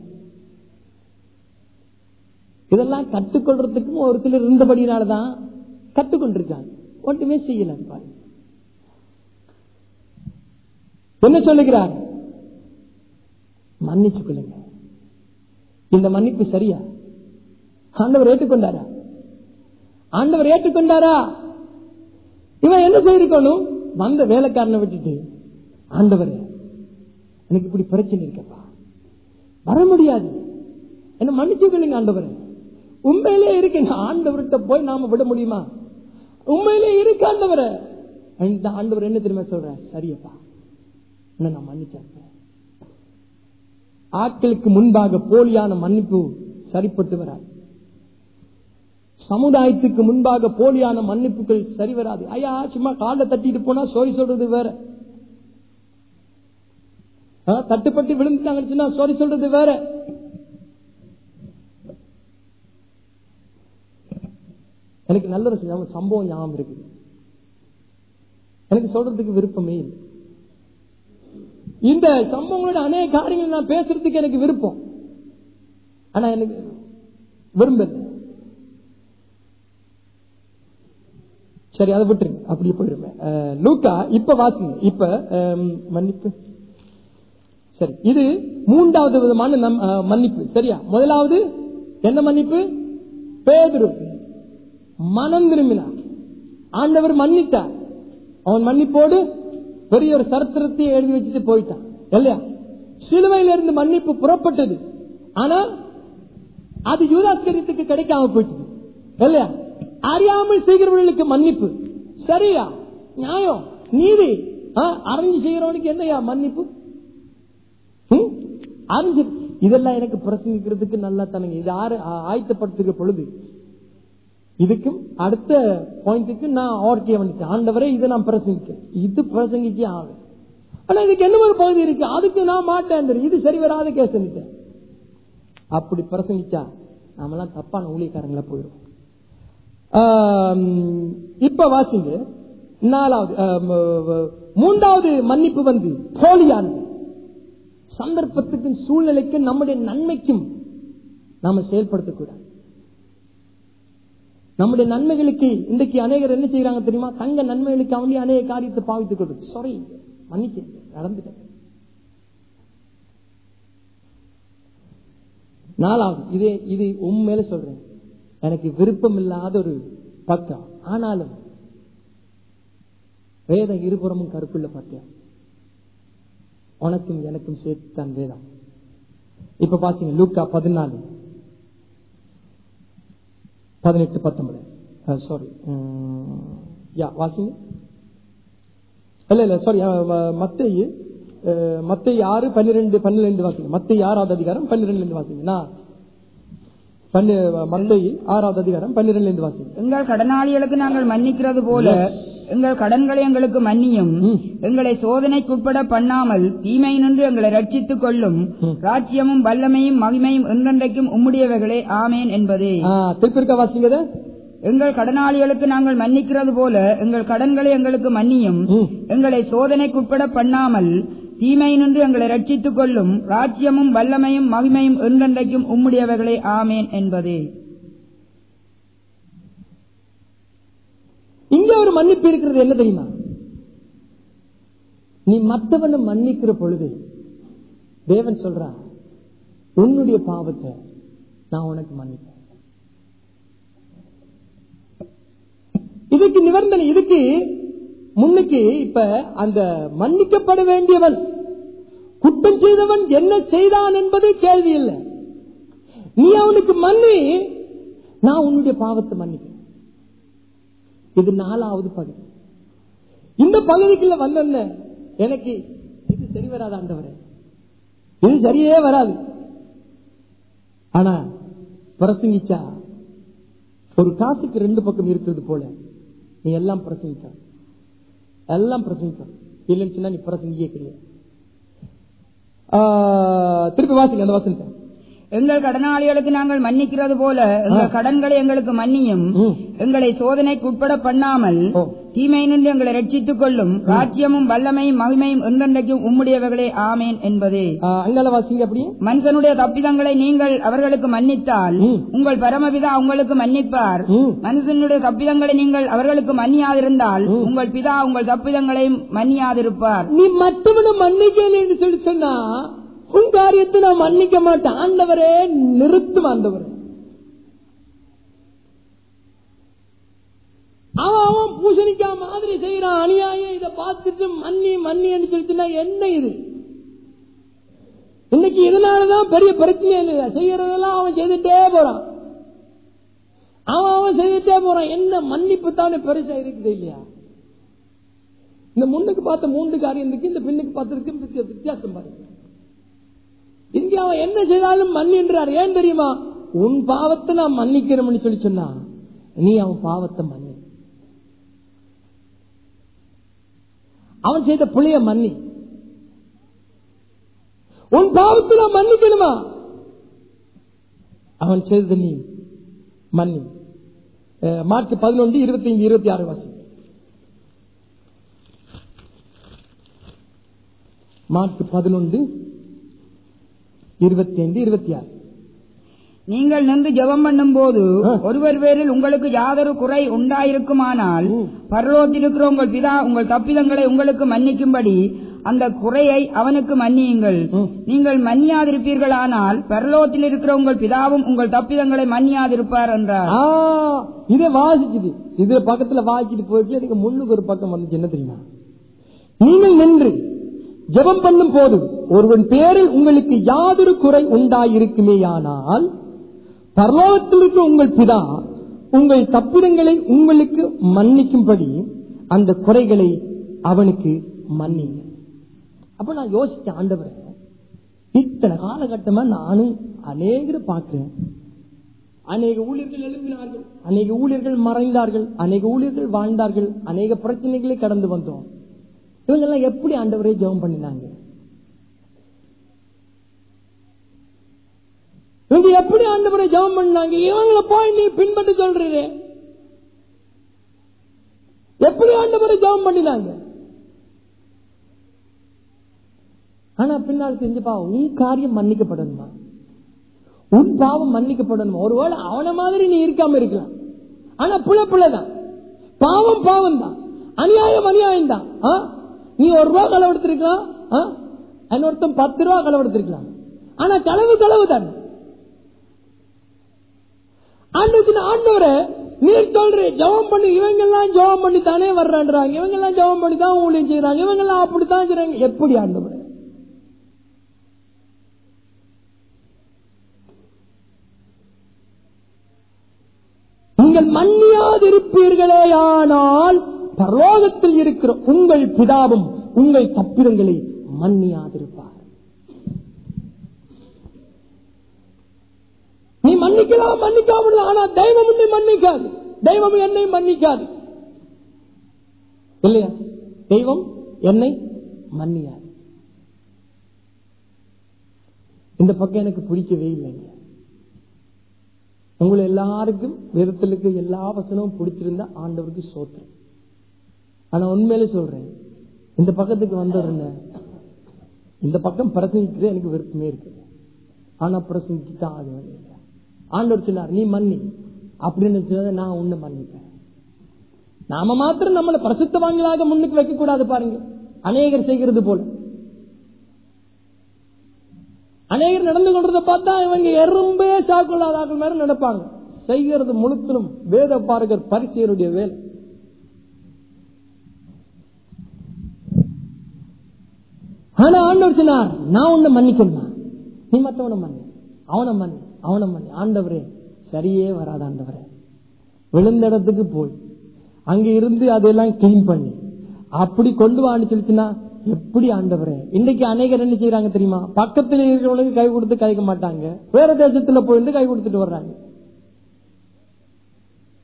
இதெல்லாம் கற்றுக்கொள்றதுக்கும் ஒரு சிலர் இருந்தபடினாலதான் கற்றுக்கொண்டிருக்காங்க ஒன்றுமே செய்யல பாருங்க என்ன சொல்லுகிறார் மன்னிச்சு கொள்ளுங்க இந்த மன்னிப்பு சரியா ஆண்டவர் ஏற்றுக்கொண்டாரா ஆண்டவர் ஏற்றுக்கொண்டாரா இவன் என்ன செய்திருக்கணும் வந்த வேலைக்காரனை விட்டுட்டு ஆண்டவர் எனக்கு இப்படி பிரச்சனை இருக்கப்பா வர முடியாது என்ன மன்னிச்சு கொள்ளுங்க ஆண்டவர் உண்மையிலே இருக்கு ஆண்டவர்கிட்ட போய் நாம விட முடியுமா உண்மையிலே இருக்கு ஆண்டவர இந்த ஆண்டவர் என்ன தெரியுமா சொல்ற சரியப்பா என்ன நான் மன்னிச்சேன் ஆட்களுக்கு முன்பாக போலியான மன்னிப்பு சரிப்பட்டு வராது சமுதாயத்துக்கு முன்பாக போலியான மன்னிப்புகள் சரி வராது ஐயா சும்மா காலை தட்டிட்டு போனா சோரி சொல்றது வேற ஆ, தட்டுப்பட்டு விழுந்துட்டாங்கன்னு சோரி சொல்றது வேற எனக்கு நல்ல ஒரு ஞாபகம், சம்பவம் ஞாபகம் இருக்குது எனக்கு சொல்றதுக்கு விருப்பமே இல்லை இந்த சம்பவங்களோட அநேக காரியங்கள் நான் பேசுறதுக்கு எனக்கு விருப்பம் ஆனா எனக்கு விரும்பல சரி அதை விட்டுருங்க அப்படியே போயிருவேன் அஹ், லூக்கா இப்ப வாசிங்க இப்ப அம், மன்னிப்பு சரி இது மூன்றாவது விதமான நம்- அஹ், மன்னிப்பு சரியா முதலாவது என்ன மன்னிப்பு பேதுரு மனம் திரும்பினார் ஆண்டவர் மன்னித்தார் அவன் மன்னிப்போடு பெரிய ஒரு சரித்திரத்தை எழுதி வச்சுட்டு போயிட்டான் இல்லையா சிலுவையில இருந்து மன்னிப்பு புறப்பட்டது ஆனா அது யூதாஸ்கரியத்துக்கு கிடைக்காம போயிட்டது இல்லையா அறியாமல் செய்கிறவர்களுக்கு மன்னிப்பு சரியா நியாயம் நீதி ஆ, அறிஞ்சு செய்கிறவனுக்கு என்னையா மன்னிப்பு ம்? அறிஞ்சு இதெல்லாம் எனக்கு பிரசங்கிக்கிறதுக்கு நல்லா தானுங்க இது ஆறு ஆ- ஆயத்தப்படுத்துகிற பொழுது இதுக்கும் அடுத்த பாயிண்ட்டுக்கு நான் ஓர்கே வந்துட்டேன் ஆண்டவரே இதை நான் பிரசங்கிக்க இது பிரசங்கிச்சே ஆகும் ஆனா இதுக்கு என்ன ஒரு பகுதி இருக்கு அதுக்கு நான் மாட்டேன் இது சரி வராத கேஸ் அப்படி பிரசங்கிச்சா நாமெல்லாம் தப்பான ஊழியக்காரங்களா போயிடும் இப்ப வாசிங்க நாலாவது ஆம், அஹ், மூன்றாவது மன்னிப்பு வந்து போலியானது சந்தர்ப்பத்துக்கும் சூழ்நிலைக்கும் நம்முடைய நன்மைக்கும் நாம செயல்படுத்தக்கூடாது நம்முடைய நன்மைகளுக்கு இன்றைக்கு அநேகர் என்ன செய்யறாங்க தெரியுமா தங்க நன்மைகளுக்கு அவனே அநேக காரியத்தை பாவித்துக் கொடுத்து சாரி மன்னிச்சு நடந்துட்டேன் நாலாவது இதே இது உண்மையில சொல்றேன் எனக்கு விருப்பம் இல்லாத ஒரு பக்கம் ஆனாலும் வேதம் இருபுறமும் கருப்புள்ள பக்கம் உனக்கும் எனக்கும் சேர்த்து தான் வேதம் இப்ப பாத்தீங்க லூக்கா பதினாலு பதினெட்டு பத்தொன்பது சாரி யா வாசிங்க இல்ல இல்ல சாரி மத்தையு மத்தை ஆறு பன்னிரெண்டு பன்னிரெண்டு வாசிங்க மத்தை ஆறாவது அதிகாரம் பன்னிரெண்டு வாசிங்க நான் மத்தை ஆறாவது அதிகாரம் பன்னிரெண்டு வாசிங்க எங்கள் கடனாளிகளுக்கு நாங்கள் மன்னிக்கிறது போல எங்கள் கடன்களை எங்களுக்கு மன்னியும் ம். எங்களை சோதனைக்குட்பட பண்ணாமல் தீமை நின்று எங்களை ரட்சித்துக் கொள்ளும் ம். ராஜ்யமும் வல்லமையும் மகிமையும் என்றென்றைக்கும் உம்முடையவைகளே ஆமேன் என்பதே ஆ, திருப்பி இருக்க வாசிங்க இதை. எங்கள் கடனாளிகளுக்கு நாங்கள் மன்னிக்கிறது போல எங்கள் கடன்களை எங்களுக்கு மன்னியும் ம். எங்களை சோதனைக்குட்பட பண்ணாமல் தீமை நின்று எங்களை ரட்சித்துக் கொள்ளும் ராஜ்யமும் வல்லமையும் மகிமையும் என்றென்றைக்கும் உம்முடையவைகளே ஆமேன் என்பதே இங்க ஒரு மன்னிப்பு இருக்கிறது என்ன தெரியுமா நீ மற்றவனை மன்னிக்கிற பொழுது தேவன் சொல்றா உன்னுடைய பாவத்தை நான் உனக்கு மன்னிப்பேன் இதுக்கு நிபந்தனை இதுக்கு முன்னுக்கு இப்ப அந்த மன்னிக்கப்பட வேண்டியவன் குற்றம் செய்தவன் என்ன செய்தான் என்பது கேள்வி இல்லை நீ அவனுக்கு மன்னி நான் உன்னுடைய பாவத்தை மன்னிப்பேன் இது நாலாவது பகுதி இந்த பகுதிக்குள்ள வந்த எனக்கு இது சரி வராது ஆண்டவரே இது சரியே வராது ஆனா பிரசங்கிச்சா ஒரு காசுக்கு ரெண்டு பக்கம் இருக்கிறது போல நீ எல்லாம் பிரசங்கிக்க எல்லாம் பிரசங்கிக்க இல்லைன்னு சொன்னா நீ பிரசங்கியே கிடையாது ஆ, திருப்பி வாசிங்க அந்த வசனத்தை எங்கள் கடனாளிகளுக்கு நாங்கள் மன்னிக்கிறது போல எங்கள் கடன்களை எங்களுக்கு மன்னியும் ம். எங்களை சோதனைக்கு உட்பட பண்ணாமல் ஓ. தீமையினின்று எங்களை ரட்சித்துக் கொள்ளும் ராஜ்யமும் வல்லமையும் மகிமையும் என்றென்றைக்கும் உம்முடையவர்களே ஆமேன் என்பதே ஆ, அங்கால வாசிங்க அப்படியே மனுஷனுடைய தப்பிதங்களை நீங்கள் அவர்களுக்கு மன்னித்தால் ம். உங்கள் பரமபிதா உங்களுக்கு மன்னிப்பார் ம். மனுஷனுடைய தப்பிதங்களை நீங்கள் அவர்களுக்கு மன்னியாதிருந்தால் உங்கள் பிதா உங்கள் தப்பிதங்களை மன்னியாதிருப்பார் நீ மற்றவனை மன்னிக்கல என்று சொல்லி சொன்னா உன் காரியத்தை நான் மன்னிக்க மாட்டேன் ஆண்டவரே நிறுத்தும் ஆண்டவரே அவன் அவன் பூசணிக்கா மாதிரி செய்யறான் அநியாயம் இதை பார்த்துட்டு மன்னி மன்னின்னு சொல்லிச்சுன்னா என்ன இது இன்னைக்கு இதனாலதான் பெரிய பிரச்சனை இல்லை செய்யறதெல்லாம் அவன் செய்துட்டே போறான் அவன் அவன் செய்துட்டே போறான் என்ன மன்னிப்பு தானே பெருசா இருக்குது இல்லையா இந்த முன்னுக்கு பார்த்த மூன்று காரியம் இருக்கு இந்த பின்னுக்கு பார்த்ததுக்கு வித்தியா- வித்தியாசம் பாருங்க இங்க அவன் என்ன செய்தாலும் மன்னின்றார் ஏன் தெரியுமா உன் பாவத்தை நான் மன்னிக்கிறோம்னு சொல்லி சொன்னா நீ அவன் பாவத்தை மன்னி அவன் செய்த புளிய மன்னி உன் பாவத்தை நான் மன்னிக்கணுமா அவன் செய்தது நீ மன்னி அஹ், மார்க் பதினொன்று இருபத்தி ஐந்து இருபத்தி ஆறு வாசி மார்க் பதினொன்று இருபத்தி ஐந்து இருபத்தி ஆறு நீங்கள் நின்று ஜெபம் பண்ணும் போது ஆ. ஒருவர் பேரில் உங்களுக்கு யாதொரு குறை உண்டாயிருக்குமானால் ம். பரலோகத்திலிருக்கிற உங்கள் பிதா உங்கள் தப்பிதங்களை உங்களுக்கு மன்னிக்கும்படி அந்த குறையை அவனுக்கு மன்னியுங்கள் ம். நீங்கள் மன்னியாதிருப்பீர்களானால் பரலோகத்தில் இருக்கிற உங்கள் பிதாவும் உங்கள் தப்பிதங்களை மன்னியாதிருப்பார் என்றார் ஆ, இதை வாசிச்சுது இது பக்கத்துல வாசிச்சுட்டு போயிட்டு அதுக்கு முன்னுக்கு ஒரு பக்கம் வந்துச்சு என்ன தெரியுமா நீங்கள் நின்று ஜெபம் பண்ணும் போது ஒருவன் பேரில் உங்களுக்கு யாதொரு குறை உண்டாயிருக்குமேயானால் பரலோகத்தில் இருக்க உங்கள் பிதா உங்கள் தப்பிதங்களை உங்களுக்கு மன்னிக்கும்படி அந்த குறைகளை அவனுக்கு மன்னிங்க அப்ப நான் யோசிச்சேன் ஆண்டவரே இத்தனை காலகட்டமா நானும் அநேகரை பார்க்கிறேன் அநேக ஊழியர்கள் எழுப்பினார்கள் அநேக ஊழியர்கள் மறைந்தார்கள் அநேக ஊழியர்கள் வாழ்ந்தார்கள் அநேக பிரச்சனைகளை கடந்து வந்தோம் இவங்க எல்லாம் எப்படி ஆண்டவரே ஜெபம் பண்ணினாங்க இவங்க எப்படி ஆண்டவரை ஜெபம் பண்ணாங்க இவங்களை போய் நீ பின்பற்றி சொல்றீரே எப்படி ஆண்டவரை ஜெபம் பண்ணினாங்க ஆனா பின்னால் செஞ்சுப்பா உன் காரியம் மன்னிக்கப்படணுமா உன் பாவம் மன்னிக்கப்படணுமா ஒருவேளை அவன மாதிரி நீ இருக்காம இருக்கலாம் ஆனா புள்ள புள்ளதான் பாவம் பாவம் தான் அநியாயம் அநியாயம் தான் ஆ? நீ ஒரு ரூபா களவெடுத்திருக்கலாம் ஆ? இன்னொருத்தன் பத்து ரூபா களவெடுத்திருக்கலாம் ஆனா களவு களவு தான் ஆண்டவருக்கு ஆண்டவரை நீர் சொல்ற ஜெபம் பண்ணி இவங்க எல்லாம் ஜெபம் பண்ணி தானே வர்றான்றாங்க இவங்க எல்லாம் ஜெபம் பண்ணி தான் ஊழியம் செய்யறாங்க இவங்க எல்லாம் அப்படித்தான் செய்றாங்க எப்படி ஆண்டவரே நீங்கள் மன்னியாதிருப்பீர்களே ஆனால் பரலோகத்தில் இருக்கிற உங்கள் பிதாவும் உங்கள் தப்பிதங்களை மன்னியாதிருப்பார் நீ மன்னிக்கலாம் மன்னிக்காமல் ஆனா தெய்வம் உன்னை மன்னிக்காது தெய்வம் என்னை மன்னிக்காது இல்லையா தெய்வம் என்னை மன்னியாது இந்த பக்கம் எனக்கு பிடிக்கவே இல்லைங்க உங்களை எல்லாருக்கும் வேதத்தில் இருக்க எல்லா வசனமும் பிடிச்சிருந்தா ஆண்டவருக்கு சோத்திரம் ஆனா உண்மையில சொல்றேன் இந்த பக்கத்துக்கு வந்ததுங்க இந்த பக்கம் பிரசங்கிக்கிறது எனக்கு விருப்பமே இருக்கு ஆனா பிரசங்கிக்கு தான் ஆக வேண்டிய ஆண்டவர் சொன்னார் நீ மன்னி அப்படின்னு சொன்னதை நான் உன்னை மன்னிப்பேன் நாம மாத்திரம் நம்மளை பிரசுத்தவான்களாக முன்னுக்கு வைக்க கூடாது பாருங்க அநேகர் செய்கிறது போல அநேகர் நடந்து கொண்டதை பார்த்தா இவங்க எறும்பே சாக்குள்ளாதாக்கள் மாதிரி நடப்பாங்க செய்கிறது முழுத்திலும் வேத பாரகர் பரிசெயருடைய வேலை ஆனா ஆண்டவர் சொன்னார் நான் உன்னை மன்னிக்கணுமா நீ மத்தவனை மன்னி அவனை மன்னி அவனை மன்னி ஆண்டவரே சரியே வராது ஆண்டவரே விழுந்த இடத்துக்கு போய் அங்க இருந்து அதெல்லாம் கிளீன் பண்ணி அப்படி கொண்டு வான்னு சொல்லிச்சுன்னா எப்படி ஆண்டவரே இன்னைக்கு அநேகர் என்ன செய்யறாங்க தெரியுமா பக்கத்துல இருக்கிறவங்களுக்கு கை கொடுத்து கதைக்க மாட்டாங்க வேற தேசத்துல போயிருந்து கை கொடுத்துட்டு வர்றாங்க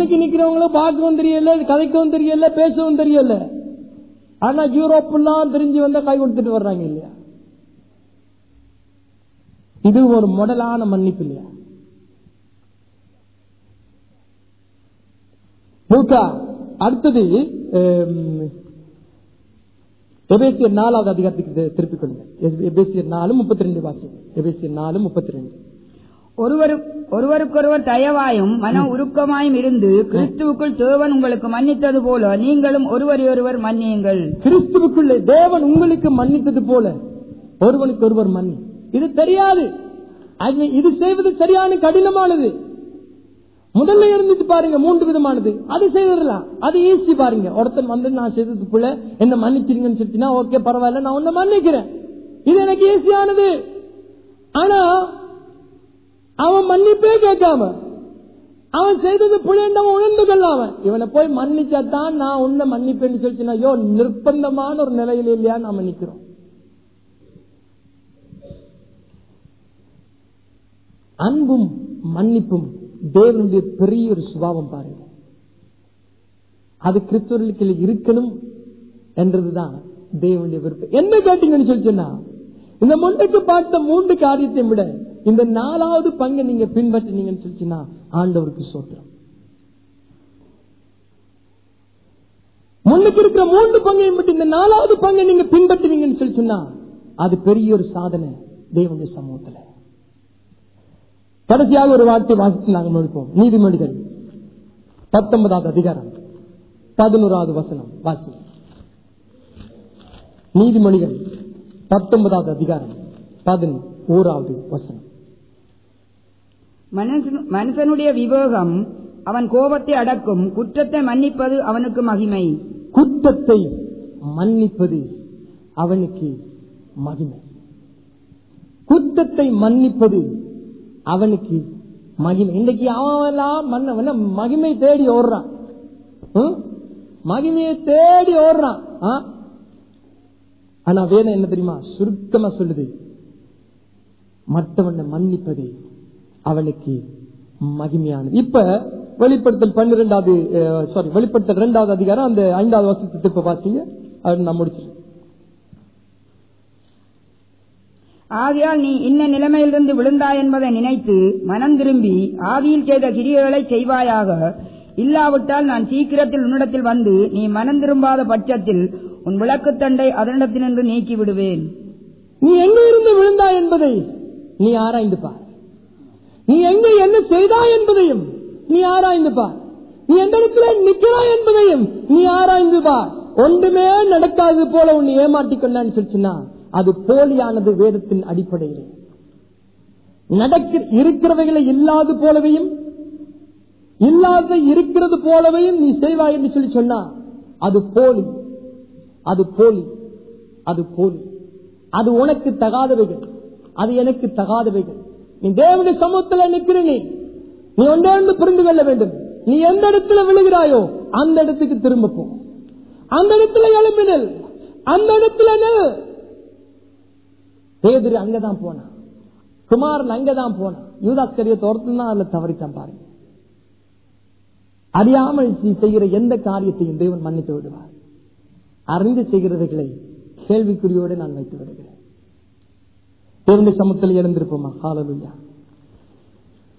முன்னுக்கு நிக்கிறவங்கள பார்க்கவும் தெரியல கதைக்கவும் தெரியல பேசவும் தெரியல ஆனா யூரோப்லாம் தெரிஞ்சு வந்தா கை கொடுத்துட்டு வர்றாங்க இல்லையா இது ஒரு மொடலான மன்னிப்பு இல்லையா மூக்கா அடுத்தது ஹம், எபேசியர் நாலாவது அதிகாரத்துக்கு தி- திருப்பிக் கொள்ளுங்க எபே- எபேசியர் நாலு முப்பத்தி ரெண்டு வாசி எபேசியர் நாலு முப்பத்தி ரெண்டு ஒருவரு ஒருவருக்கொருவர் தயவாயும் மன உருக்கமாயும் இருந்து கிறிஸ்துவுக்குள் தேவன் உங்களுக்கு மன்னித்தது போல நீங்களும் ஒருவரையொருவர் மன்னியுங்கள் கிறிஸ்துவுக்குள்ளே தேவன் உங்களுக்கு மன்னித்தது போல ஒருவனுக்கு ஒருவர் மன்னி இது தெரியாது அது இது செய்வது சரியான கடினமானது முதல்ல இருந்துட்டு பாருங்க மூன்று விதமானது அது செய்திடலாம் அது ஈஸி பாருங்க ஒருத்தன் வந்து நான் செய்தது போல என்ன மன்னிச்சிருங்கன்னு சொல்லிச்சுன்னா ஓகே பரவாயில்ல நான் உன்னை மன்னிக்கிறேன் இது எனக்கு ஈஸியானது ஆனா அவன் மன்னிப்பே கேட்காம அவன் செய்தது புளியண்டவன் உணர்ந்து கொள்ளாம இவனை போய் மன்னிச்சாதான் நான் உன்னை மன்னிப்பேன்னு சொல்லிச்சுன்னா ஐயோ நிர்பந்தமான ஒரு நிலையில இல்லையா நான் மன்னிக்கிறோம் அன்பும் மன்னிப்பும் தேவனுடைய பெரிய ஒரு சுபாவம் பாருங்க அது கிறிஸ்தவர்களுக்கு இருக்கணும் என்றதுதான் தேவனுடைய விருப்பம் என்ன கேட்டீங்கன்னு சொல்லி சொன்னா இந்த முன்னுக்கு பார்த்த மூன்று காரியத்தை விட இந்த நாலாவது பங்கை நீங்க பின்பற்றினீங்கன்னு சொல்லிச்சுன்னா ஆண்டவருக்கு சோத்திரம் முன்னுக்கு இருக்கிற மூன்று பங்கையும் விட்டு இந்த நாலாவது பங்கை நீங்க பின்பற்றுவீங்கன்னு சொல்லி சொன்னா அது பெரிய ஒரு சாதனை தேவனுடைய சமூகத்துல கடைசியாக ஒரு வார்த்தை வாசித்து நாங்கள் முடிப்போம் நீதிமொழிகள் பத்தொன்பதாவது அதிகாரம் பதினோராவது வசனம் வாசி நீதிமொழிகள் பத்தொன்பதாவது அதிகாரம் பதினோராவது வசனம் மனுஷன்- மனுஷனுடைய விவேகம் அவன் கோபத்தை அடக்கும் குற்றத்தை மன்னிப்பது அவனுக்கு மகிமை குற்றத்தை மன்னிப்பது அவனுக்கு மகிமை குற்றத்தை மன்னிப்பது அவனுக்கு மகிமை இன்னைக்கு அவன் மன்ன மகிமை தேடி ஓடுறான் ம்? மகிமையை தேடி ஓடுறான் ஆ? ஆனா வேதம் என்ன தெரியுமா சுருக்கமா சொல்லுது மற்றவனை மன்னிப்பது அவனுக்கு மகிமையானது இப்ப வெளிப்படுத்தல் பன்னிரெண்டாவது சாரி வெளிப்படுத்தல் இரண்டாவது அதிகாரம் அந்த ஐந்தாவது வருஷத்தை திருப்ப பாத்தீங்க அது நான் முடிச்சிருக்கேன் ஆகையால் நீ இன்ன நிலைமையிலிருந்து விழுந்தாய் என்பதை நினைத்து மனம் திரும்பி ஆதியில் செய்த கிரியைகளை செய்வாயாக இல்லாவிட்டால் நான் சீக்கிரத்தில் உன்னிடத்தில் வந்து நீ மனம் திரும்பாத பட்சத்தில் உன் விளக்குத்தண்டை அதனிடத்தினின்று நீக்கி விடுவேன் நீ எங்க இருந்து விழுந்தாய் என்பதை நீ ஆராய்ந்து பார் நீ எங்க என்ன செய்தாய் என்பதையும் நீ ஆராய்ந்து பார் நீ எந்த இடத்துல நிக்கிறாய் என்பதையும் நீ ஆராய்ந்து பார் ஒன்றுமே நடக்காதது போல உன்னை ஏமாற்றிக் கொண்டான்னு சொல்லிச்சுன்னா அது போலியானது வேதத்தின் அடிப்படையில் நடக்க இருக்கிறவைகளை இல்லாது போலவையும் இல்லாத இருக்கிறது போலவையும் நீ செய்வாய் என்று சொல்லி சொன்னா அது போலி அது போலி அது போலி அது உனக்கு தகாதவைகள் அது எனக்கு தகாதவைகள் நீ தேவனுடைய சமூகத்தில் நிற்கிற நீ நீ ஒன்றே ஒன்று புரிந்து கொள்ள வேண்டும் நீ எந்த இடத்துல விழுகிறாயோ அந்த இடத்துக்கு திரும்ப போ அந்த இடத்துல எழுப்பினல் அந்த இடத்துல நில். பேதுரு அங்கதான் போனான் குமாரன் அங்கதான் போனான் யூதாஸ்கரிய தோர்த்து தான் அதுல தவறித்தான் பாருங்க அறியாமல் நீ செய்கிற எந்த காரியத்தையும் தேவன் மன்னித்து விடுவார் அறிந்து செய்கிறவைகளை கேள்விக்குறியோடு நான் வைத்து விடுகிறேன் தேவனுடைய சமத்தில் எழுந்திருப்போமா ஹாலலுயா